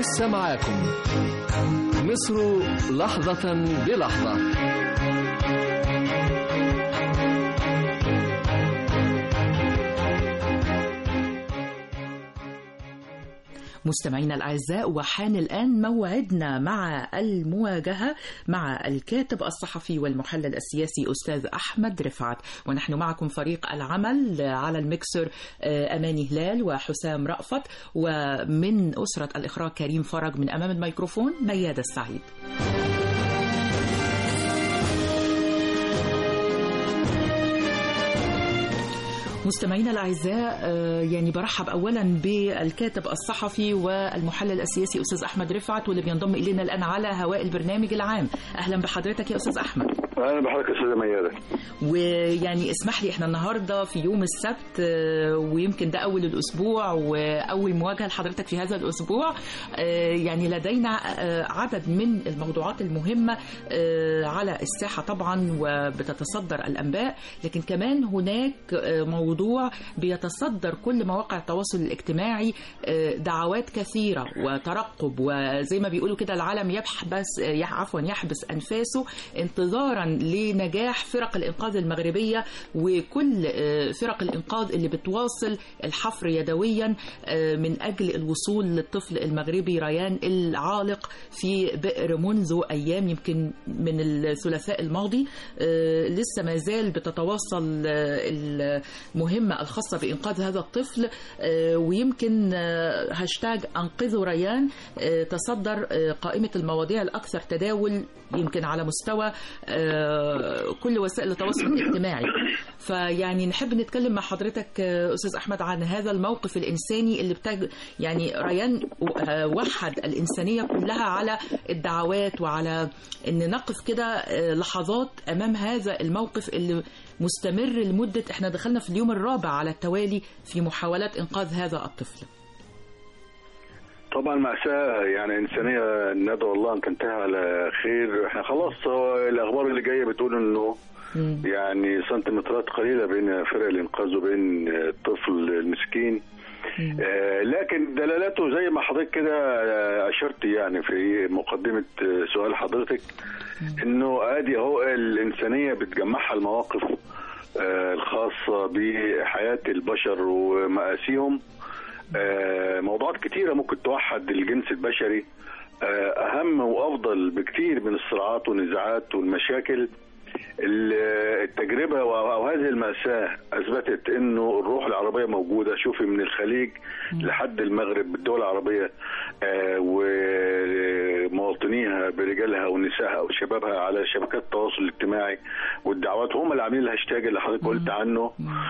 لسه معاكم مصر لحظة بلحظة مستمعينا الأعزاء وحان الآن موعدنا مع المواجهة مع الكاتب الصحفي والمحلل السياسي أستاذ أحمد رفعت ونحن معكم فريق العمل على المكسر أماني هلال وحسام رأفت ومن أسرة الإخراج كريم فرج من أمام الميكروفون ميادة السعيد مستمعينا الاعزاء يعني برحب اولا بالكاتب الصحفي والمحلل السياسي استاذ احمد رفعت واللي بينضم الينا الان على هواء البرنامج العام اهلا بحضرتك يا استاذ احمد اهلا بحضرتك يا استاذه ميادة ويعني اسمح لي احنا النهارده في يوم السبت ويمكن ده اول الاسبوع واول مواجهه لحضرتك في هذا الاسبوع يعني لدينا عدد من الموضوعات المهمه على الساحه طبعا وبتتصدر الانباء لكن كمان هناك موضوع موضوع بيتصدر كل مواقع التواصل الاجتماعي دعوات كثيرة وترقب وزي ما بيقولوا كده العالم يحبس عفوا يحبس أنفاسه انتظارا لنجاح فرق الإنقاذ المغربية وكل فرق الإنقاذ اللي بتواصل الحفر يدويا من أجل الوصول للطفل المغربي ريان العالق في بئر منذ أيام يمكن من الثلاثاء الماضي لسه ما زال بتتواصل المهمة الخاصة بإنقاذ هذا الطفل ويمكن هاشتاج أنقذوا ريان تصدر قائمة المواضيع الأكثر تداول يمكن على مستوى كل وسائل التواصل الاجتماعي فيعني نحب نتكلم مع حضرتك أستاذ أحمد عن هذا الموقف الإنساني اللي بتاج يعني ريان وحد الإنسانية كلها على الدعوات وعلى أن نقف كده لحظات أمام هذا الموقف اللي مستمر لمدة احنا دخلنا في اليوم الرابع على التوالي في محاولات إنقاذ هذا الطفل طبعا مأساة يعني إنسانية ندعو الله أن تنتهي على خير احنا خلاص الأخبار اللي جاية بتقول إنه يعني سنتيمترات قليلة بين فرق الإنقاذ وبين الطفل المسكين آه لكن دلالته زي ما حضرتك كده اشرت يعني في مقدمه سؤال حضرتك انه ادي اهو الانسانيه بتجمعها المواقف آه الخاصه بحياه البشر ومآسيهم آه موضوعات كتيره ممكن توحد الجنس البشري اهم وافضل بكتير من الصراعات والنزاعات والمشاكل التجربة أو هذه المأساة أثبتت أنه الروح العربية موجودة شوفي من الخليج لحد المغرب الدول العربية ومواطنيها برجالها ونسائها وشبابها على شبكات التواصل الاجتماعي والدعوات هم اللي عاملين الهاشتاج اللي حضرتك قلت عنه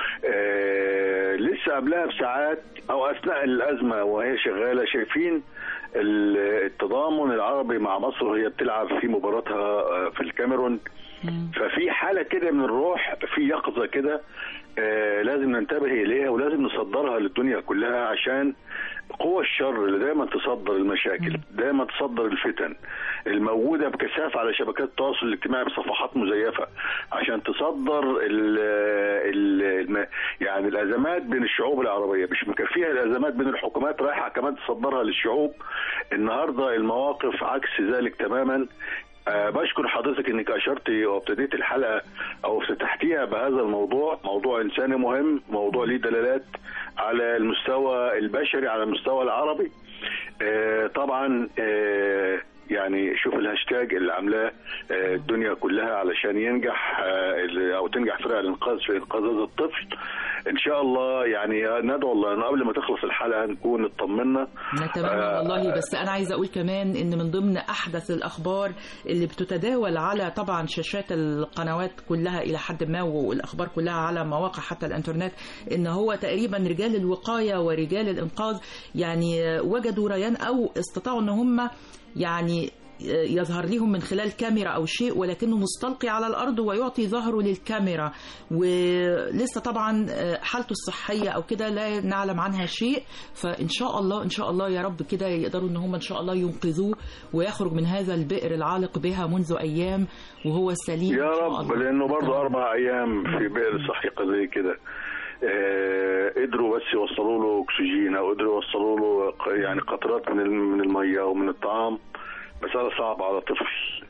لسه قبلها بساعات أو أثناء الأزمة وهي شغالة شايفين التضامن العربي مع مصر وهي بتلعب في مباراتها في الكاميرون ففي حاله كده من الروح في يقظه كده آه لازم ننتبه اليها ولازم نصدرها للدنيا كلها عشان قوى الشر اللي دايما تصدر المشاكل دايما تصدر الفتن الموجوده بكثافه على شبكات التواصل الاجتماعي بصفحات مزيفه عشان تصدر ال ال يعني الازمات بين الشعوب العربيه مش مكفيها الازمات بين الحكومات رايحه كمان تصدرها للشعوب النهارده المواقف عكس ذلك تماما أه بشكر حضرتك انك اشرتي وابتديت الحلقه او افتتحتيها بهذا الموضوع موضوع انساني مهم موضوع ليه دلالات على المستوى البشري على المستوى العربي أه طبعا أه يعني شوف الهاشتاج اللي عاملاه الدنيا كلها علشان ينجح او تنجح فرق الانقاذ في انقاذ هذا الطفل ان شاء الله يعني ندعو الله ان قبل ما تخلص الحلقه نكون اطمنا نتمنى آه والله بس انا عايزه اقول كمان ان من ضمن احدث الاخبار اللي بتتداول على طبعا شاشات القنوات كلها الى حد ما والاخبار كلها على مواقع حتى الانترنت ان هو تقريبا رجال الوقايه ورجال الانقاذ يعني وجدوا ريان او استطاعوا ان هم يعني يظهر لهم من خلال كاميرا أو شيء ولكنه مستلقي على الأرض ويعطي ظهره للكاميرا ولسه طبعا حالته الصحية أو كده لا نعلم عنها شيء فإن شاء الله إن شاء الله يا رب كده يقدروا إن هم إن شاء الله ينقذوه ويخرج من هذا البئر العالق بها منذ أيام وهو سليم يا رب لأنه برضه أربع أيام في بئر سحيقة زي كده قدروا بس يوصلوا له اكسجين او قدروا يوصلوا له ق- يعني قطرات من الم- من الميه ومن الطعام مساله صعبه على طفل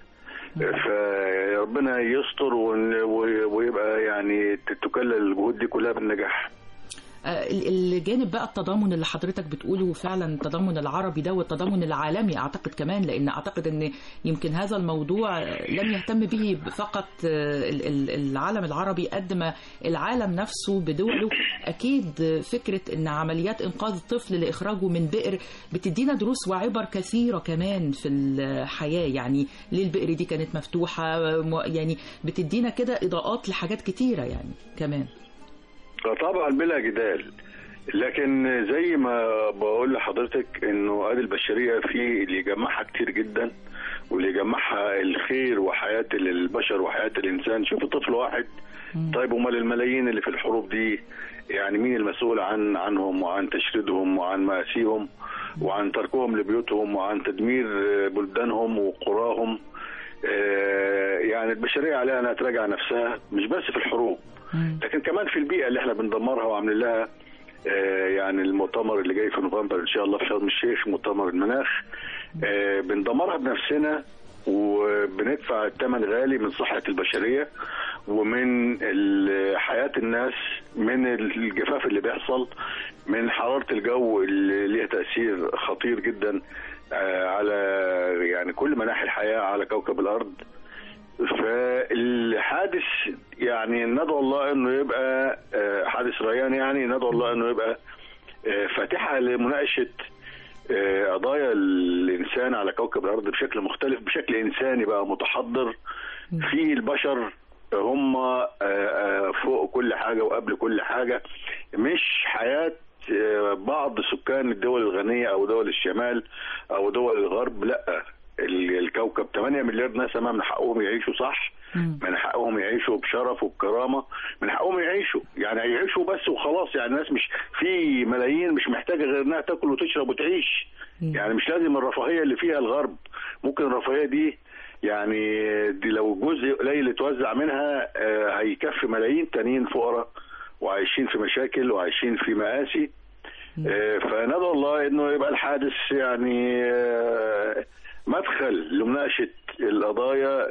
فربنا يستر ون- و- ويبقى يعني تكلل الجهود دي كلها بالنجاح آه، ال- الجانب بقى التضامن اللي حضرتك بتقوله فعلا التضامن العربي ده والتضامن العالمي اعتقد كمان لان اعتقد ان يمكن هذا الموضوع آه، لم يهتم به فقط آه، ال- ال- العالم العربي قد ما العالم نفسه بدوله اكيد آه، فكره ان عمليات انقاذ الطفل لاخراجه من بئر بتدينا دروس وعبر كثيره كمان في الحياه يعني ليه البئر دي كانت مفتوحه آه، م- يعني بتدينا كده اضاءات لحاجات كتيره يعني كمان طبعا بلا جدال لكن زي ما بقول لحضرتك انه ادي البشريه في اللي يجمعها كتير جدا واللي يجمعها الخير وحياه البشر وحياه الانسان شوف طفل واحد طيب امال الملايين اللي في الحروب دي يعني مين المسؤول عن عنهم وعن تشريدهم وعن مآسيهم وعن تركهم لبيوتهم وعن تدمير بلدانهم وقراهم آه، يعني البشريه عليها انها تراجع نفسها مش بس في الحروب لكن كمان في البيئه اللي احنا بندمرها وعاملين لها آه، يعني المؤتمر اللي جاي في نوفمبر ان شاء الله في شرم الشيخ مؤتمر المناخ آه، بندمرها بنفسنا وبندفع الثمن غالي من صحه البشريه ومن ال- حياه الناس من الجفاف اللي بيحصل من حراره الجو اللي ليها تاثير خطير جدا آه، على يعني كل مناحي الحياه على كوكب الارض فالحادث يعني ندعو الله انه يبقى آه، حادث ريان يعني ندعو الله انه يبقى آه، فاتحه لمناقشه آه، قضايا الانسان على كوكب الارض بشكل مختلف بشكل انساني بقى متحضر في البشر هم آه، آه، فوق كل حاجه وقبل كل حاجه مش حياه آه، بعض سكان الدول الغنيه او دول الشمال او دول الغرب لا ال- الكوكب 8 مليار نسمه من حقهم يعيشوا صح من حقهم يعيشوا بشرف وبكرامه من حقهم يعيشوا يعني يعيشوا بس وخلاص يعني الناس مش في ملايين مش محتاجه غير انها تاكل وتشرب وتعيش يعني مش لازم الرفاهيه اللي فيها الغرب ممكن الرفاهيه دي يعني دي لو جزء قليل اتوزع منها آه، هيكفي ملايين تانيين فقراء وعايشين في مشاكل وعايشين في مآسي آه، فندعو الله انه يبقى الحادث يعني آه، مدخل لمناقشه القضايا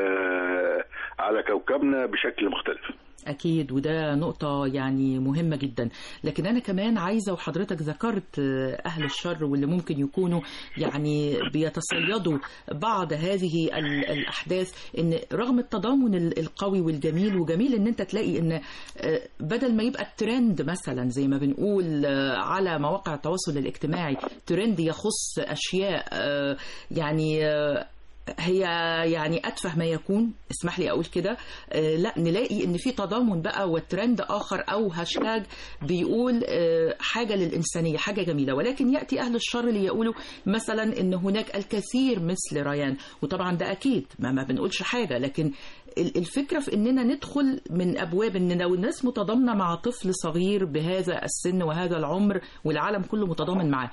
آه، على كوكبنا بشكل مختلف أكيد وده نقطة يعني مهمة جدا لكن أنا كمان عايزة وحضرتك ذكرت آه، أهل الشر واللي ممكن يكونوا يعني بيتصيدوا بعض هذه ال- الأحداث إن رغم التضامن ال- القوي والجميل وجميل إن أنت تلاقي إن آه، بدل ما يبقى الترند مثلا زي ما بنقول آه، على مواقع التواصل الاجتماعي ترند يخص أشياء آه، يعني آه، هي يعني اتفه ما يكون اسمح لي اقول كده آه لا نلاقي ان في تضامن بقى وترند اخر او هاشتاج بيقول آه حاجه للانسانيه حاجه جميله ولكن ياتي اهل الشر ليقولوا مثلا ان هناك الكثير مثل ريان وطبعا ده اكيد ما, ما بنقولش حاجه لكن ال- الفكره في اننا ندخل من ابواب ان لو الناس متضامنه مع طفل صغير بهذا السن وهذا العمر والعالم كله متضامن معاه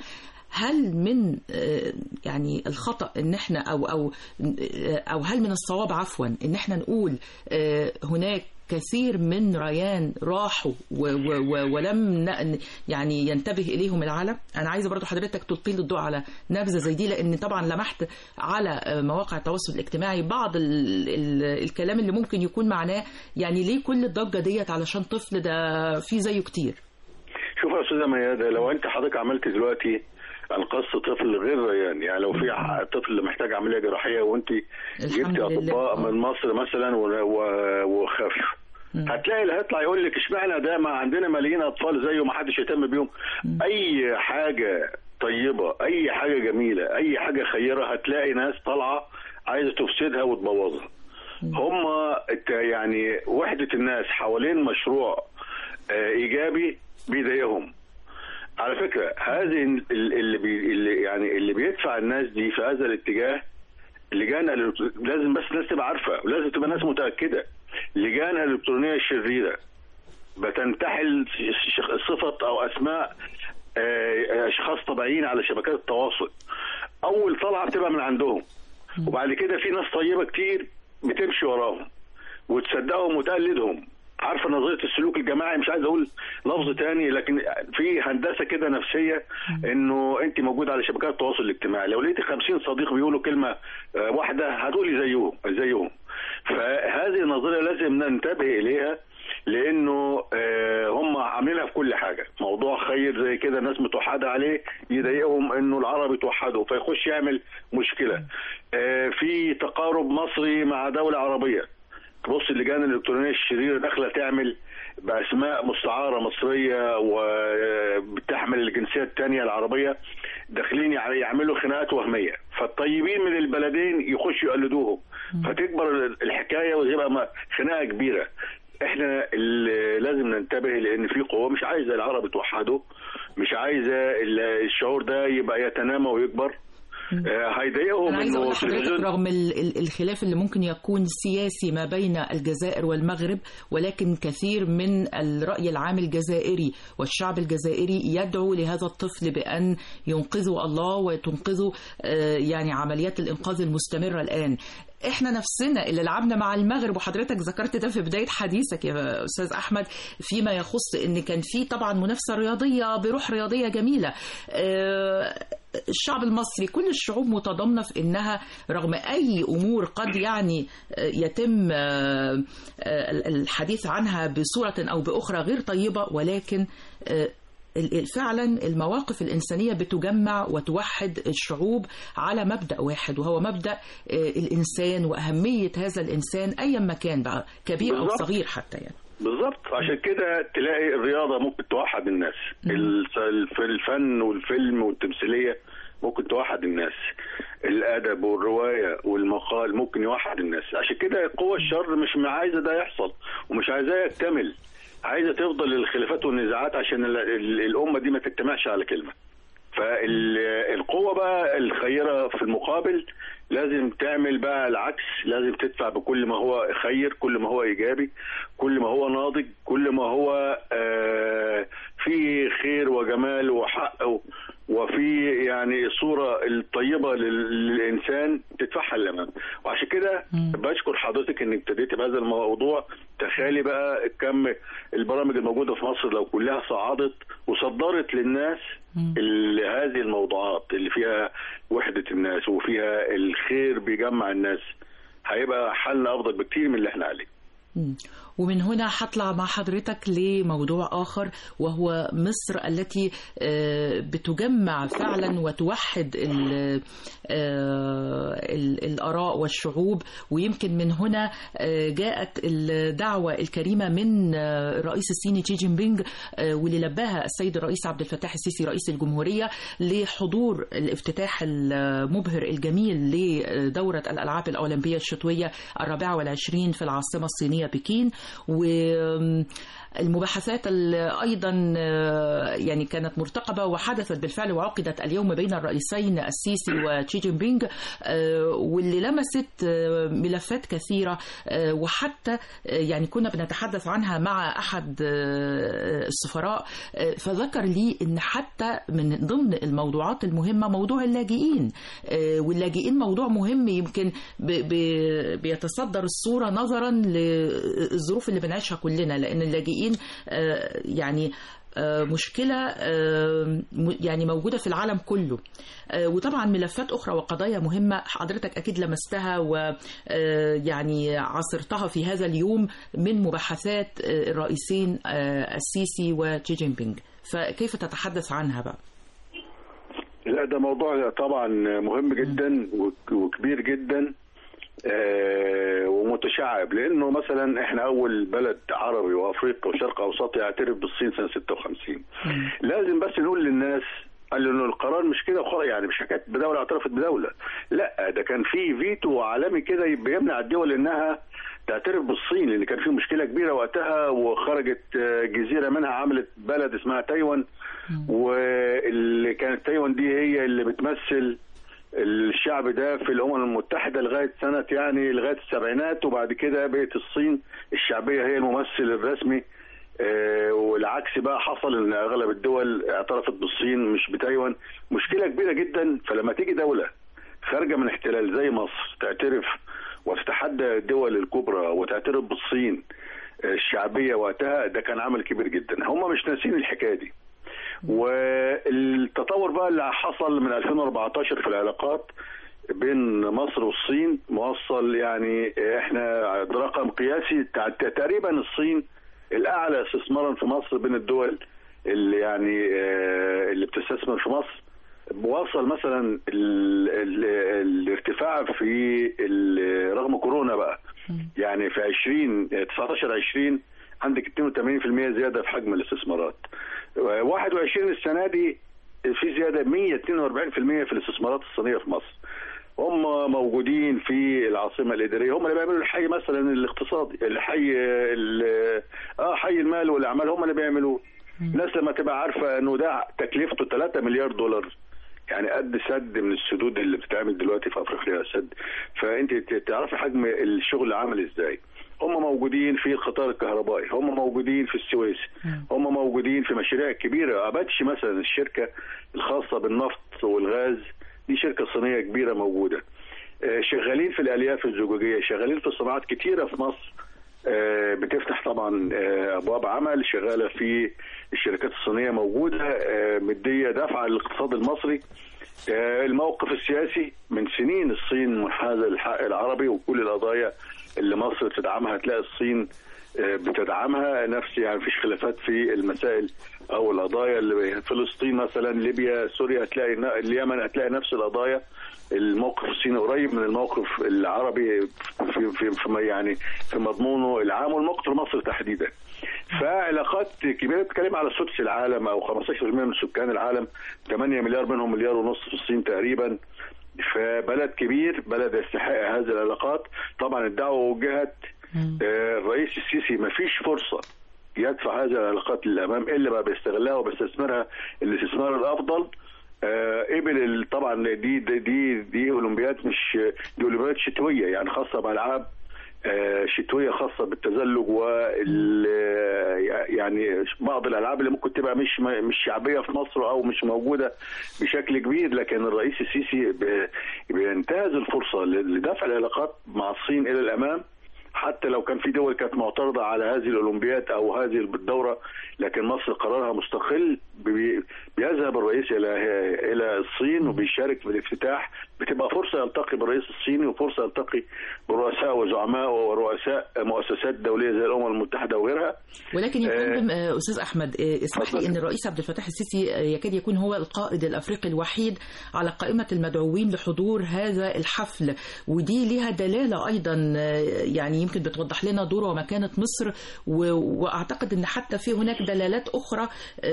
هل من آه، يعني الخطأ ان احنا او او آه، او هل من الصواب عفوا ان احنا نقول آه، هناك كثير من ريان راحوا و و و ولم ن- يعني ينتبه اليهم العالم انا عايزه برضو حضرتك تلقي لي الضوء على نبذه زي دي لان طبعا لمحت على آه، مواقع التواصل الاجتماعي بعض ال ال الكلام اللي ممكن يكون معناه يعني ليه كل الضجه ديت علشان طفل ده في زيه كتير شوف يا استاذه ميادة لو انت حضرتك عملت دلوقتي انقذت طفل غير ريان يعني لو في ع- طفل محتاج عمليه جراحيه وانت الحمد جبتي لله. اطباء من مصر مثلا و- و- وخف هتلاقي اللي هيطلع يقول لك اشمعنى ده ما عندنا ملايين اطفال زيه ما حدش يهتم بيهم اي حاجه طيبه اي حاجه جميله اي حاجه خيره هتلاقي ناس طالعه عايزه تفسدها وتبوظها هم الت- يعني وحده الناس حوالين مشروع آه، ايجابي بيضايقهم على فكره هذه ال- اللي, بي اللي يعني اللي بيدفع الناس دي في هذا الاتجاه لجان الإلكترو- لازم بس الناس تبقى عارفه ولازم تبقى ناس متاكده لجان الالكترونيه الشريره بتنتحل ش- صفه او اسماء آه، اشخاص طبيعيين على شبكات التواصل اول طلعه بتبقى من عندهم وبعد كده في ناس طيبه كتير بتمشي وراهم وتصدقهم وتقلدهم عارفه نظريه السلوك الجماعي مش عايز اقول لفظ تاني لكن في هندسه كده نفسيه انه انت موجود على شبكات التواصل الاجتماعي لو لقيتي 50 صديق بيقولوا كلمه آه، واحده هتقولي زيهم زيهم فهذه النظريه لازم ننتبه اليها لانه آه، هم عاملينها في كل حاجه موضوع خير زي كده ناس متوحده عليه يضايقهم انه العرب يتوحدوا فيخش يعمل مشكله آه، في تقارب مصري مع دوله عربيه تبص اللجان الالكترونيه الشريره داخله تعمل باسماء مستعاره مصريه وبتحمل الجنسيه الثانيه العربيه داخلين يع- يعملوا خناقات وهميه فالطيبين من البلدين يخشوا يقلدوهم فتكبر الحكايه وتبقى م- خناقه كبيره احنا اللي لازم ننتبه لان في قوه مش عايزه العرب يتوحدوا مش عايزه ال- الشعور ده يبقى يتنامى ويكبر آه، هيضايقهم أنا عايزة انه أقول لحضرتك التلفزيون رغم ال- ال- الخلاف اللي ممكن يكون سياسي ما بين الجزائر والمغرب ولكن كثير من الرأي العام الجزائري والشعب الجزائري يدعو لهذا الطفل بأن ينقذه الله وتنقذه آه، يعني عمليات الإنقاذ المستمرة الآن احنا نفسنا اللي لعبنا مع المغرب وحضرتك ذكرت ده في بدايه حديثك يا استاذ احمد فيما يخص ان كان في طبعا منافسه رياضيه بروح رياضيه جميله آه، الشعب المصري كل الشعوب متضامنه في انها رغم اي امور قد يعني آه، يتم آه، آه، الحديث عنها بصوره او باخرى غير طيبه ولكن آه، ال- ال- فعلا المواقف الإنسانية بتجمع وتوحد الشعوب على مبدأ واحد وهو مبدأ آه، الإنسان وأهمية هذا الإنسان أيا ما كان بقى كبير أو بالظبط. صغير حتى يعني بالظبط عشان كده تلاقي الرياضه ممكن توحد الناس الس- الف- الفن والفيلم والتمثيليه ممكن توحد الناس الادب والروايه والمقال ممكن يوحد الناس عشان كده قوى الشر مش عايزه ده يحصل ومش عايزاه يكتمل عايزه تفضل الخلافات والنزاعات عشان ال- ال- الامه دي ما تجتمعش على كلمه فالقوة بقى الخيرة في المقابل لازم تعمل بقى العكس لازم تدفع بكل ما هو خير كل ما هو إيجابي كل ما هو ناضج كل ما هو آه، فيه خير وجمال وحق و- وفي يعني الصورة الطيبة لل- للإنسان تدفعها للأمام وعشان كده بشكر حضرتك إنك ابتديت بهذا الموضوع تخيلي بقى كم البرامج الموجودة في مصر لو كلها صعدت وصدرت للناس ال- هذه الموضوعات اللي فيها وحدة الناس وفيها الخير بيجمع الناس هيبقى حلنا أفضل بكتير من اللي احنا عليه مم. ومن هنا هطلع مع حضرتك لموضوع آخر وهو مصر التي آه، بتجمع فعلا وتوحد ال- آه، ال- الآراء والشعوب ويمكن من هنا آه، جاءت الدعوة الكريمة من آه، الرئيس الصيني تشي جين بينج آه، واللي لباها السيد الرئيس عبد الفتاح السيسي رئيس الجمهورية لحضور الافتتاح المبهر الجميل لدورة الألعاب الأولمبية الشتوية الرابعة والعشرين في العاصمة الصينية بكين والمباحثات ال- أيضا آه، يعني كانت مرتقبة وحدثت بالفعل وعقدت اليوم بين الرئيسين السيسي وشي جين بينج آه، واللي لمست آه، ملفات كثيرة آه، وحتى آه، يعني كنا بنتحدث عنها مع أحد آه، السفراء آه، فذكر لي أن حتى من ضمن الموضوعات المهمة موضوع اللاجئين آه، واللاجئين موضوع مهم يمكن ب- ب- بيتصدر الصورة نظرا للظروف اللي بنعيشها كلنا لأن اللاجئين آه، يعني آه، مشكلة آه، م- يعني موجودة في العالم كله آه، وطبعا ملفات أخرى وقضايا مهمة حضرتك أكيد لمستها ويعني عاصرتها في هذا اليوم من مباحثات آه، الرئيسين آه، السيسي وشي جين بينج فكيف تتحدث عنها بقى؟ لا ده موضوع طبعا مهم جدا وك- وكبير جدا آه، ومتشعب لانه مثلا احنا اول بلد عربي وافريقي وشرق اوسط يعترف بالصين سنه 56 لازم بس نقول للناس قال انه القرار مش كده وخلاص يعني مش حكايه دوله اعترفت بدوله لا ده كان في فيتو عالمي كده بيمنع الدول انها تعترف بالصين لان كان في مشكله كبيره وقتها وخرجت آه، جزيره منها عملت بلد اسمها تايوان واللي كانت تايوان دي هي اللي بتمثل الشعب ده في الامم المتحده لغايه سنه يعني لغايه السبعينات وبعد كده بقت الصين الشعبيه هي الممثل الرسمي آه، والعكس بقى حصل ان اغلب الدول اعترفت بالصين مش بتايوان مشكله كبيره جدا فلما تيجي دوله خارجه من احتلال زي مصر تعترف وتتحدى الدول الكبرى وتعترف بالصين الشعبيه وقتها ده كان عمل كبير جدا هم مش ناسين الحكايه دي والتطور بقى اللي حصل من 2014 في العلاقات بين مصر والصين موصل يعني احنا رقم قياسي تقريبا الصين الاعلى استثمارا في مصر بين الدول اللي يعني اللي بتستثمر في مصر وصل مثلا ال ال الارتفاع في رغم كورونا بقى يعني في 20 19 20 عندك 82% زياده في حجم الاستثمارات 21 السنه دي في زياده 142% في الاستثمارات الصينيه في مصر هم موجودين في العاصمه الاداريه هم اللي بيعملوا الحي مثلا الاقتصادي الحي اه حي المال والاعمال هم اللي بيعملوه الناس لما تبقى عارفه انه ده تكلفته 3 مليار دولار يعني قد سد من السدود اللي بتتعمل دلوقتي في افريقيا سد فانت تعرفي حجم الشغل عامل ازاي هم موجودين في القطار الكهربائي هم موجودين في السويس هم موجودين في مشاريع كبيره اباتش مثلا الشركه الخاصه بالنفط والغاز دي شركه صينيه كبيره موجوده شغالين في الالياف الزجاجيه شغالين في صناعات كتيره في مصر بتفتح طبعا ابواب عمل شغاله في الشركات الصينيه موجوده مديه دفعه للاقتصاد المصري الموقف السياسي من سنين الصين منحازه للحق العربي وكل القضايا اللي مصر تدعمها تلاقي الصين بتدعمها نفس يعني مفيش خلافات في المسائل او القضايا اللي فلسطين مثلا ليبيا سوريا هتلاقي اليمن هتلاقي نفس القضايا الموقف الصيني قريب من الموقف العربي في في, في يعني في مضمونه العام والموقف مصر تحديدا. فعلاقات كبيره بتتكلم على سدس العالم او 15% من سكان العالم 8 مليار منهم مليار ونص في الصين تقريبا فبلد كبير بلد يستحق هذه العلاقات طبعا الدعوه وجهت الرئيس السيسي ما فيش فرصه يدفع هذه العلاقات للامام الا ما بيستغلها وبيستثمرها الاستثمار الافضل قبل طبعا دي دي دي, دي اولمبياد مش دي اولمبياد شتويه يعني خاصه بالعاب شتويه خاصه بالتزلج وال يعني بعض الالعاب اللي ممكن تبقى مش مش شعبيه في مصر او مش موجوده بشكل كبير لكن الرئيس السيسي بينتهز الفرصه لدفع العلاقات مع الصين الى الامام حتى لو كان في دول كانت معترضه على هذه الاولمبياد او هذه الدوره لكن مصر قرارها مستقل بيذهب الرئيس الى الى الصين وبيشارك في الافتتاح بتبقى فرصه يلتقي بالرئيس الصيني وفرصه يلتقي برؤساء وزعماء ورؤساء مؤسسات دوليه زي الامم المتحده وغيرها ولكن يا فندم آه استاذ احمد آه اسمح لي ان الرئيس عبد الفتاح السيسي يكاد يكون هو القائد الافريقي الوحيد على قائمه المدعوين لحضور هذا الحفل ودي لها دلاله ايضا آه يعني يمكن بتوضح لنا دور ومكانه مصر واعتقد ان حتى في هناك دلالات اخرى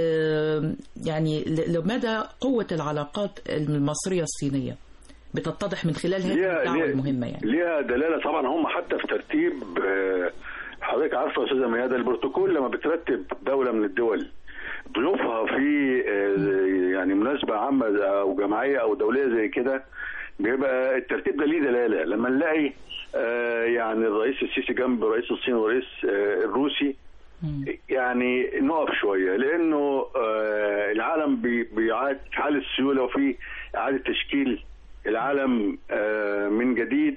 يعني لمدى قوه العلاقات المصريه الصينيه بتتضح من خلال هذه الدعوه المهمه يعني ليها دلاله طبعا هم حتى في ترتيب حضرتك عارفه يا استاذه ميادة البروتوكول لما بترتب دوله من الدول ضيوفها في يعني مناسبه عامه او جماعيه او دوليه زي كده بيبقى الترتيب ده ليه دلاله لما نلاقي يعني الرئيس السيسي جنب رئيس الصين والرئيس الروسي يعني نقف شويه لانه العالم بيعاد في حال السيوله وفي اعاده تشكيل العالم من جديد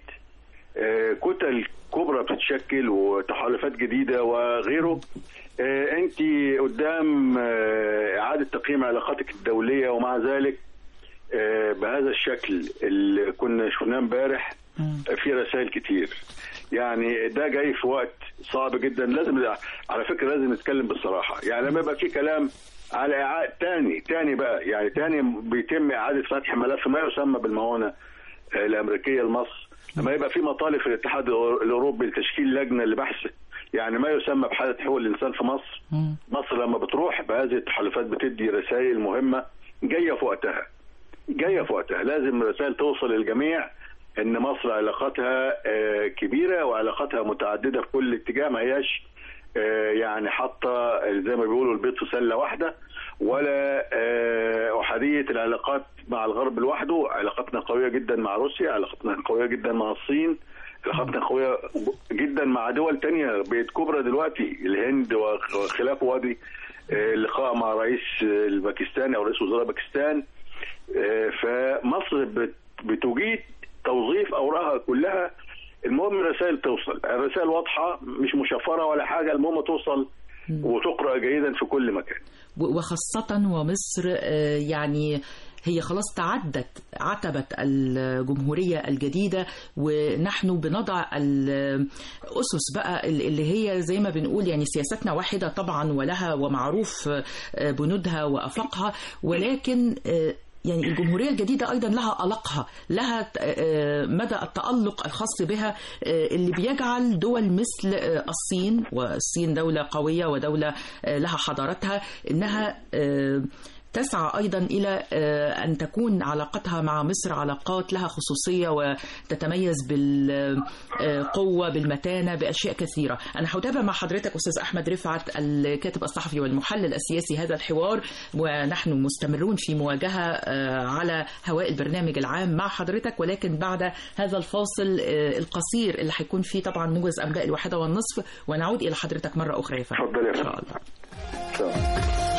كتل كبرى بتتشكل وتحالفات جديده وغيره انت قدام اعاده تقييم علاقاتك الدوليه ومع ذلك بهذا الشكل اللي كنا شفناه امبارح في رسائل كتير يعني ده جاي في وقت صعب جدا لازم على فكره لازم نتكلم بصراحه يعني لما يبقى في كلام على إعادة تاني تاني بقى يعني تاني بيتم إعادة فتح ملف ما يسمى بالمعونة الأمريكية لمصر لما يبقى في مطالب في الاتحاد الأوروبي لتشكيل لجنة لبحث يعني ما يسمى بحالة حقوق الإنسان في مصر مصر لما بتروح بهذه التحالفات بتدي رسائل مهمة جاية في وقتها جاية في وقتها لازم الرسائل توصل للجميع ان مصر علاقاتها كبيره وعلاقاتها متعدده في كل اتجاه ما هياش يعني حاطه زي ما بيقولوا البيض في سله واحده ولا احاديه العلاقات مع الغرب لوحده علاقاتنا قويه جدا مع روسيا علاقاتنا قويه جدا مع الصين علاقاتنا قويه جدا مع دول تانية بقت كبرى دلوقتي الهند وخلافه وادي اللقاء مع رئيس الباكستاني او رئيس وزراء باكستان فمصر بتجيد توظيف اوراقها كلها المهم الرسائل توصل الرسائل واضحه مش مشفره ولا حاجه المهم توصل وتقرا جيدا في كل مكان و- وخاصة ومصر آه، يعني هي خلاص تعدت عتبة الجمهورية الجديدة ونحن بنضع الأسس بقى اللي هي زي ما بنقول يعني سياستنا واحدة طبعا ولها ومعروف آه، بنودها وأفاقها ولكن آه، يعني الجمهورية الجديدة أيضا لها ألقها لها آه، مدى التألق الخاص بها آه، اللي بيجعل دول مثل آه، الصين والصين دولة قوية ودولة آه، لها حضارتها إنها آه، تسعى أيضا إلى آه، أن تكون علاقتها مع مصر علاقات لها خصوصية وتتميز بالقوة بالمتانة بأشياء كثيرة أنا هتابع مع حضرتك أستاذ أحمد رفعت الكاتب الصحفي والمحلل السياسي هذا الحوار ونحن مستمرون في مواجهة آه، على هواء البرنامج العام مع حضرتك ولكن بعد هذا الفاصل آه، القصير اللي هيكون فيه طبعا موجز أنباء الواحدة والنصف ونعود إلى حضرتك مرة أخرى يا فندم اتفضل يا إن شاء فندم. الله إن شاء الله.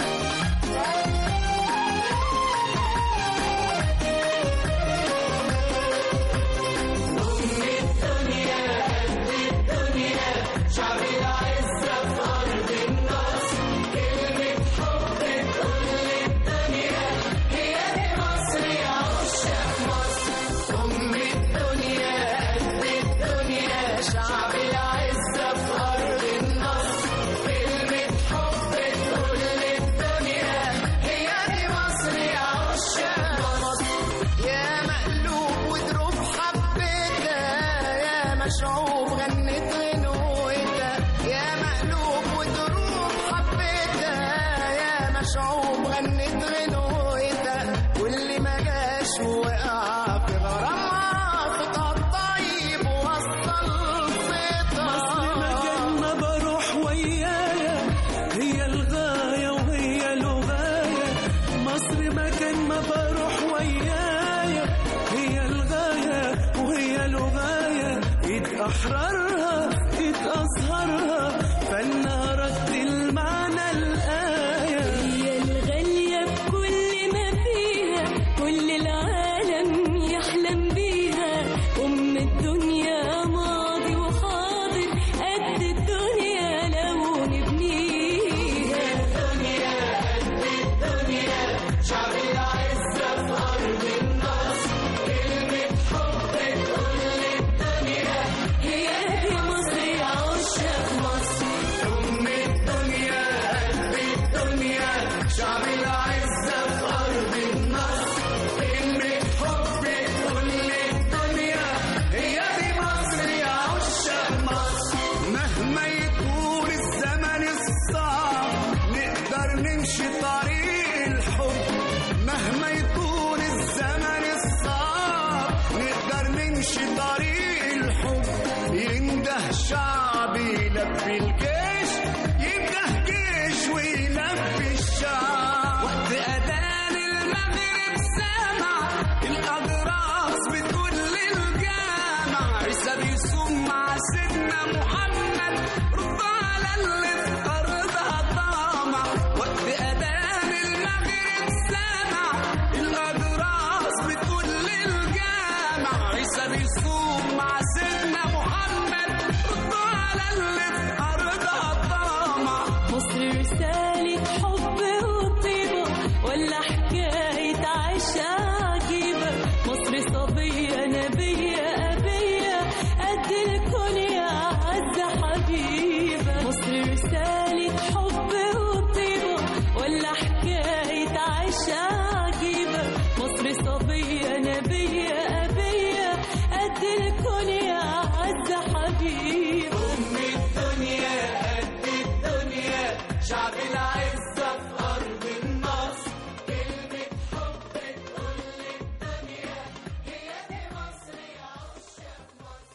يا مقلوب ودروب حبيتها يا مشعوب غنت غنوتها يا مقلوب ودروب حبيتها يا مشعوب غنت غنوتها واللي ما جاش وقع في غرامها فطها الطيب ووصل مصر مكان ما بروح ويايا هي الغاية وهي الغاية مصر مكان ما بروح ويايا هي الغاية وهي الغاية إيد أحرارها إيد أزهرها فنها رد المعنى الآية هي الغالية بكل ما فيها كل العالم يحلم بيها أم الدنيا ماضي وحاضر قد الدنيا لو نبنيها هي دي مصر يا عشاق مصر مهما يكون الزمن الصعب نقدر نمشي طريق الحب مهما يكون الزمن الصعب نقدر نمشي طريق الحب ينده شعب يلبي الجيش ينده جيش ويلبي الشعب وقت أذان المغرب سامع الأجراس بتقول للجامع عيسى بيصوم مع سيدنا محمد رد على اللي في أرضها طامع وقت أذان المغرب سامع الأجراس بتقول للجامع عيسى بيصوم مع سيدنا محمد رد على اللي في أرضها طامع مصر رسالة حب وطيبة ولا حكاية عيشة عجيبة مصر صبية نبية أبية قد الكون يا عز حبيبة مصر رسالة حب وطيبة ولا حكاية عيشة عجيبة مصر صبية نبية أبية قد الكون يا عز حبيبة شعب العزة في أرض النصر كلمة حب تقول للدنيا هي دي مصر يا عشاق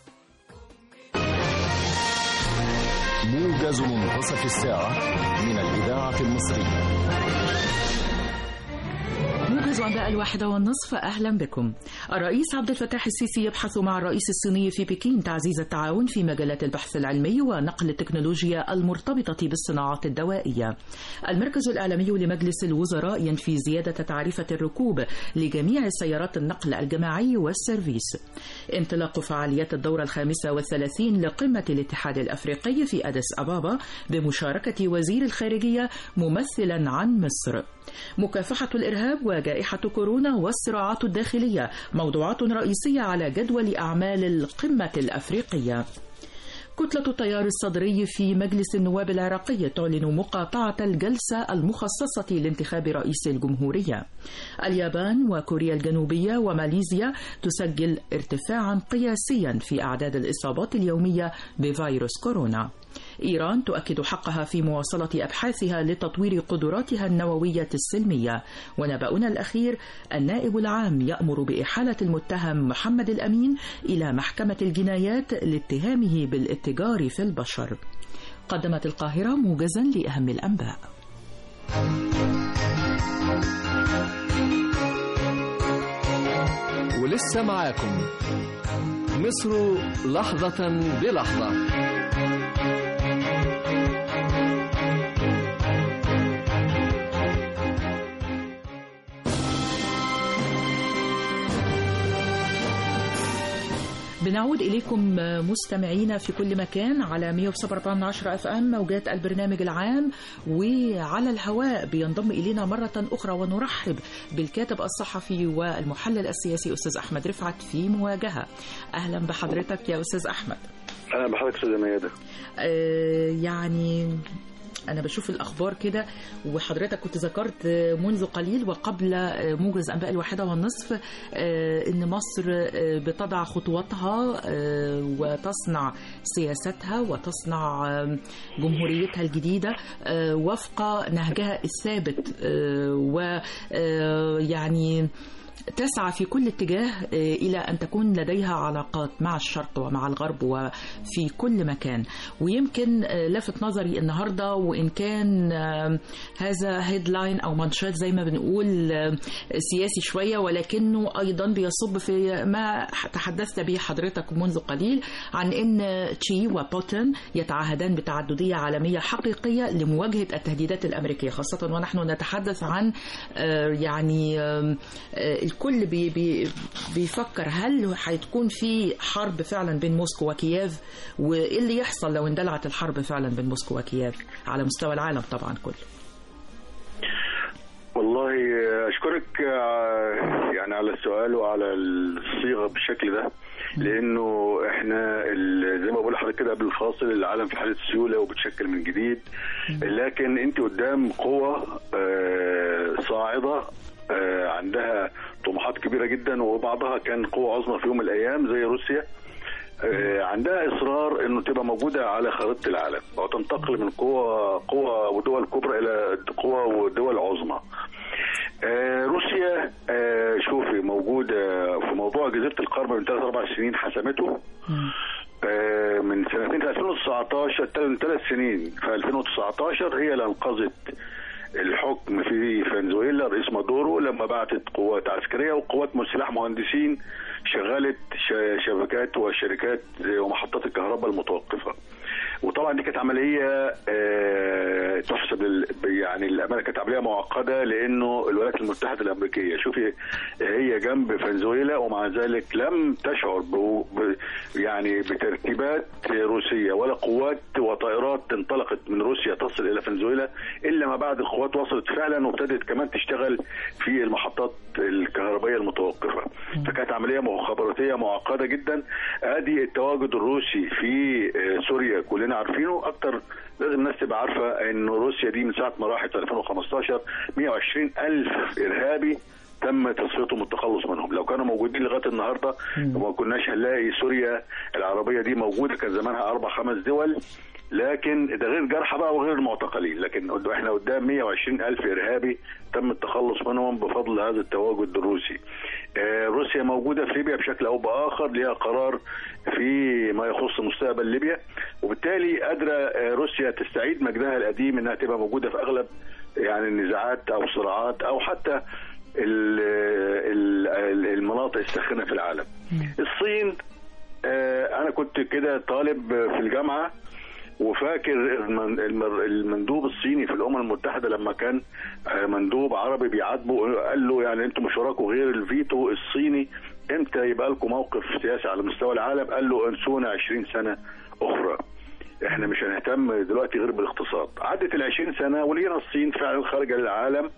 موجز منتصف الساعة من الإذاعة المصرية موجز أنباء الواحدة والنصف أهلا بكم الرئيس عبد الفتاح السيسي يبحث مع الرئيس الصيني في بكين تعزيز التعاون في مجالات البحث العلمي ونقل التكنولوجيا المرتبطة بالصناعات الدوائية المركز الإعلامي لمجلس الوزراء ينفي زيادة تعرفة الركوب لجميع سيارات النقل الجماعي والسيرفيس انطلاق فعاليات الدورة الخامسة والثلاثين لقمة الاتحاد الأفريقي في أديس أبابا بمشاركة وزير الخارجية ممثلا عن مصر مكافحة الإرهاب وجائحة كورونا والصراعات الداخلية موضوعات رئيسية على جدول أعمال القمة الأفريقية كتلة التيار الصدري في مجلس النواب العراقي تعلن مقاطعة الجلسة المخصصة لانتخاب رئيس الجمهورية. اليابان وكوريا الجنوبية وماليزيا تسجل ارتفاعا قياسيا في أعداد الإصابات اليومية بفيروس كورونا. إيران تؤكد حقها في مواصلة أبحاثها لتطوير قدراتها النووية السلمية ونبأنا الأخير النائب العام يأمر بإحالة المتهم محمد الأمين إلى محكمة الجنايات لاتهامه بالاتجار في البشر قدمت القاهرة موجزا لأهم الأنباء ولسه معاكم مصر لحظة بلحظة بنعود إليكم مستمعينا في كل مكان على 107.10 اف ام موجات البرنامج العام وعلى الهواء بينضم إلينا مرة أخرى ونرحب بالكاتب الصحفي والمحلل السياسي أستاذ أحمد رفعت في مواجهة أهلا بحضرتك يا أستاذ أحمد اهلا بحضرتك استاذه ميادة آه يعني أنا بشوف الأخبار كده وحضرتك كنت ذكرت منذ قليل وقبل موجز أنباء الواحدة والنصف آه، إن مصر آه، بتضع خطواتها آه، وتصنع سياستها وتصنع آه، جمهوريتها الجديدة آه، وفق نهجها الثابت ويعني تسعى في كل اتجاه آه، إلى أن تكون لديها علاقات مع الشرق ومع الغرب وفي كل مكان ويمكن آه، لفت نظري النهاردة وإن كان آه، هذا هيدلاين أو منشات زي ما بنقول آه، سياسي شوية ولكنه أيضا بيصب في ما تحدثت به حضرتك منذ قليل عن أن تشي وبوتين يتعهدان بتعددية عالمية حقيقية لمواجهة التهديدات الأمريكية خاصة ونحن نتحدث عن آه، يعني آم، آه، الكل بي بي بيفكر هل هتكون في حرب فعلا بين موسكو وكييف وايه اللي يحصل لو اندلعت الحرب فعلا بين موسكو وكييف على مستوى العالم طبعا كله والله اشكرك آه، يعني على السؤال وعلى الصيغه بالشكل ده لانه احنا ال- زي ما بقول لحضرتك كده قبل الفاصل العالم في حاله سيوله وبتشكل من جديد لكن انت قدام قوه آه، صاعده آه، عندها طموحات كبيره جدا وبعضها كان قوه عظمى في يوم من الايام زي روسيا آه، عندها اصرار انه تبقى موجوده على خريطه العالم وتنتقل من قوه قوه ودول كبرى الى قوى ودول عظمى. آه، روسيا آه، شوفي موجوده في موضوع جزيره القرم من ثلاث اربع سنين حسمته آه، من سنتين في 2019 ثلاث سنين في 2019 هي اللي انقذت الحكم في فنزويلا رئيس مادورو لما بعتت قوات عسكريه وقوات سلاح مهندسين شغلت ش- شبكات وشركات ومحطات الكهرباء المتوقفه. وطبعا دي كانت عمليه آه، تحسب لل- يعني الامانه كانت عمليه معقده لانه الولايات المتحده الامريكيه شوفي هي جنب فنزويلا ومع ذلك لم تشعر ب ب- يعني بترتيبات روسيه ولا قوات وطائرات انطلقت من روسيا تصل الى فنزويلا الا ما بعد القوات وصلت فعلا وابتدت كمان تشتغل في المحطات الكهربائيه المتوقفه فكانت عمليه مخابراتيه معقده جدا ادي التواجد الروسي في آه، سوريا كلنا عارفينه اكتر لازم الناس تبقى عارفه ان روسيا دي من ساعه ما راحت في 2015 120 الف ارهابي تم تصفيتهم والتخلص منهم لو كانوا موجودين لغايه النهارده وما كناش هنلاقي سوريا العربيه دي موجوده كان زمانها اربع خمس دول لكن ده غير جرحى بقى وغير المعتقلين لكن قد- احنا قدام 120 الف ارهابي تم التخلص منهم بفضل هذا التواجد الروسي آه، روسيا موجوده في ليبيا بشكل او باخر ليها قرار في ما يخص مستقبل ليبيا وبالتالي قادره آه، روسيا تستعيد مجدها القديم انها تبقى موجوده في اغلب يعني النزاعات او الصراعات او حتى ال- ال- المناطق الساخنه في العالم الصين آه، انا كنت كده طالب في الجامعه وفاكر المن- المر- المندوب الصيني في الامم المتحده لما كان آه، مندوب عربي بيعاتبه قال له يعني انتم مش وراكم غير الفيتو الصيني امتى يبقى لكم موقف سياسي على مستوى العالم قال له انسونا 20 سنه اخرى احنا مش هنهتم دلوقتي غير بالاقتصاد عدت ال 20 سنه ولقينا الصين فعلا خارجه للعالم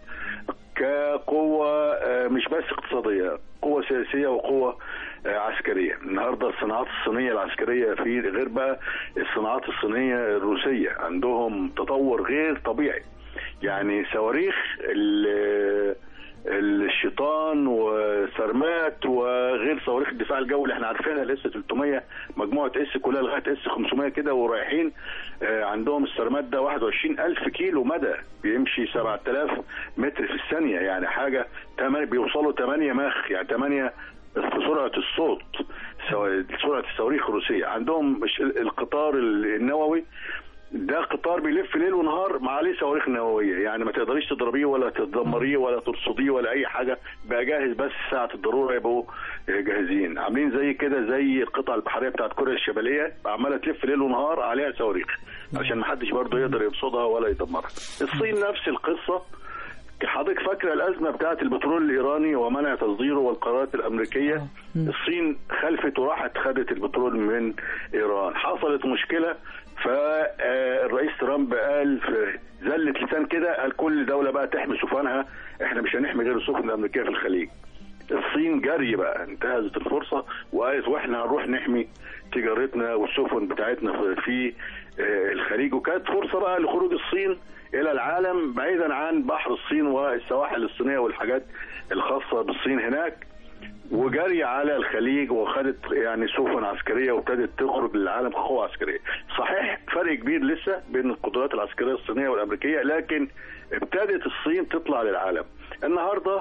كقوه آه، مش بس اقتصاديه قوه سياسيه وقوه آه، عسكريه النهارده الصناعات الصينيه العسكريه في غير بقى الصناعات الصينيه الروسيه عندهم تطور غير طبيعي يعني صواريخ ال- الشيطان وسرمات وغير صواريخ الدفاع الجوي اللي احنا عارفينها الاس 300 مجموعه اس كلها لغايه اس 500 كده ورايحين آه، عندهم السرمات ده 21000 كيلو مدى بيمشي 7000 متر في الثانيه يعني حاجه تمن- بيوصلوا 8 ماخ يعني 8 في سرعه الصوت سو- سرعه الصواريخ الروسيه عندهم مش- القطار النووي ده قطار بيلف ليل ونهار ما عليه صواريخ نوويه يعني ما تقدريش تضربيه ولا تدمريه ولا ترصديه ولا اي حاجه بقى جاهز بس ساعه الضروره يبقوا جاهزين عاملين زي كده زي القطع البحريه بتاعت كوريا الشماليه عماله تلف ليل ونهار عليها صواريخ عشان ما حدش برضه يقدر يرصدها ولا يدمرها الصين نفس القصه حضرتك فاكره الازمه بتاعت البترول الايراني ومنع تصديره والقرارات الامريكيه الصين خلفت وراحت خدت البترول من ايران حصلت مشكله فالرئيس ترامب قال في زله لسان كده قال كل دوله بقى تحمي سفنها احنا مش هنحمي غير السفن الامريكيه في الخليج الصين جري بقى انتهزت الفرصه وقالت واحنا هنروح نحمي تجارتنا والسفن بتاعتنا في- في آه، الخليج وكانت فرصه بقى لخروج الصين الى العالم بعيدا عن بحر الصين والسواحل الصينيه والحاجات الخاصه بالصين هناك وجري على الخليج وخدت يعني سفن عسكريه وابتدت تخرج للعالم كقوه عسكريه. صحيح فرق كبير لسه بين القدرات العسكريه الصينيه والامريكيه لكن ابتدت الصين تطلع للعالم. النهارده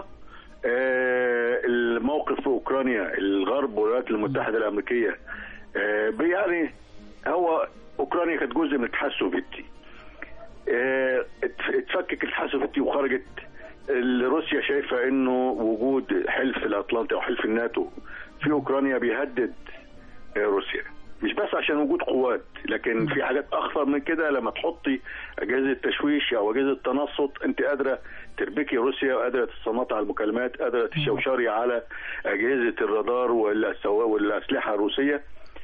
آه، الموقف في اوكرانيا الغرب والولايات المتحده الامريكيه آه، يعني هو اوكرانيا كانت جزء من الاتحاد السوفيتي. آه، ات- اتفكك الاتحاد السوفيتي وخرجت ال- روسيا شايفه انه وجود حلف الاطلنطي او حلف الناتو في اوكرانيا بيهدد آه، روسيا مش بس عشان وجود قوات لكن في حاجات اخطر من كده لما تحطي اجهزه تشويش او اجهزه تنصت انت قادره تربكي روسيا وقادره تتصنطي على المكالمات قادره تشوشري على اجهزه الرادار والأسوا- والاسلحه الروسيه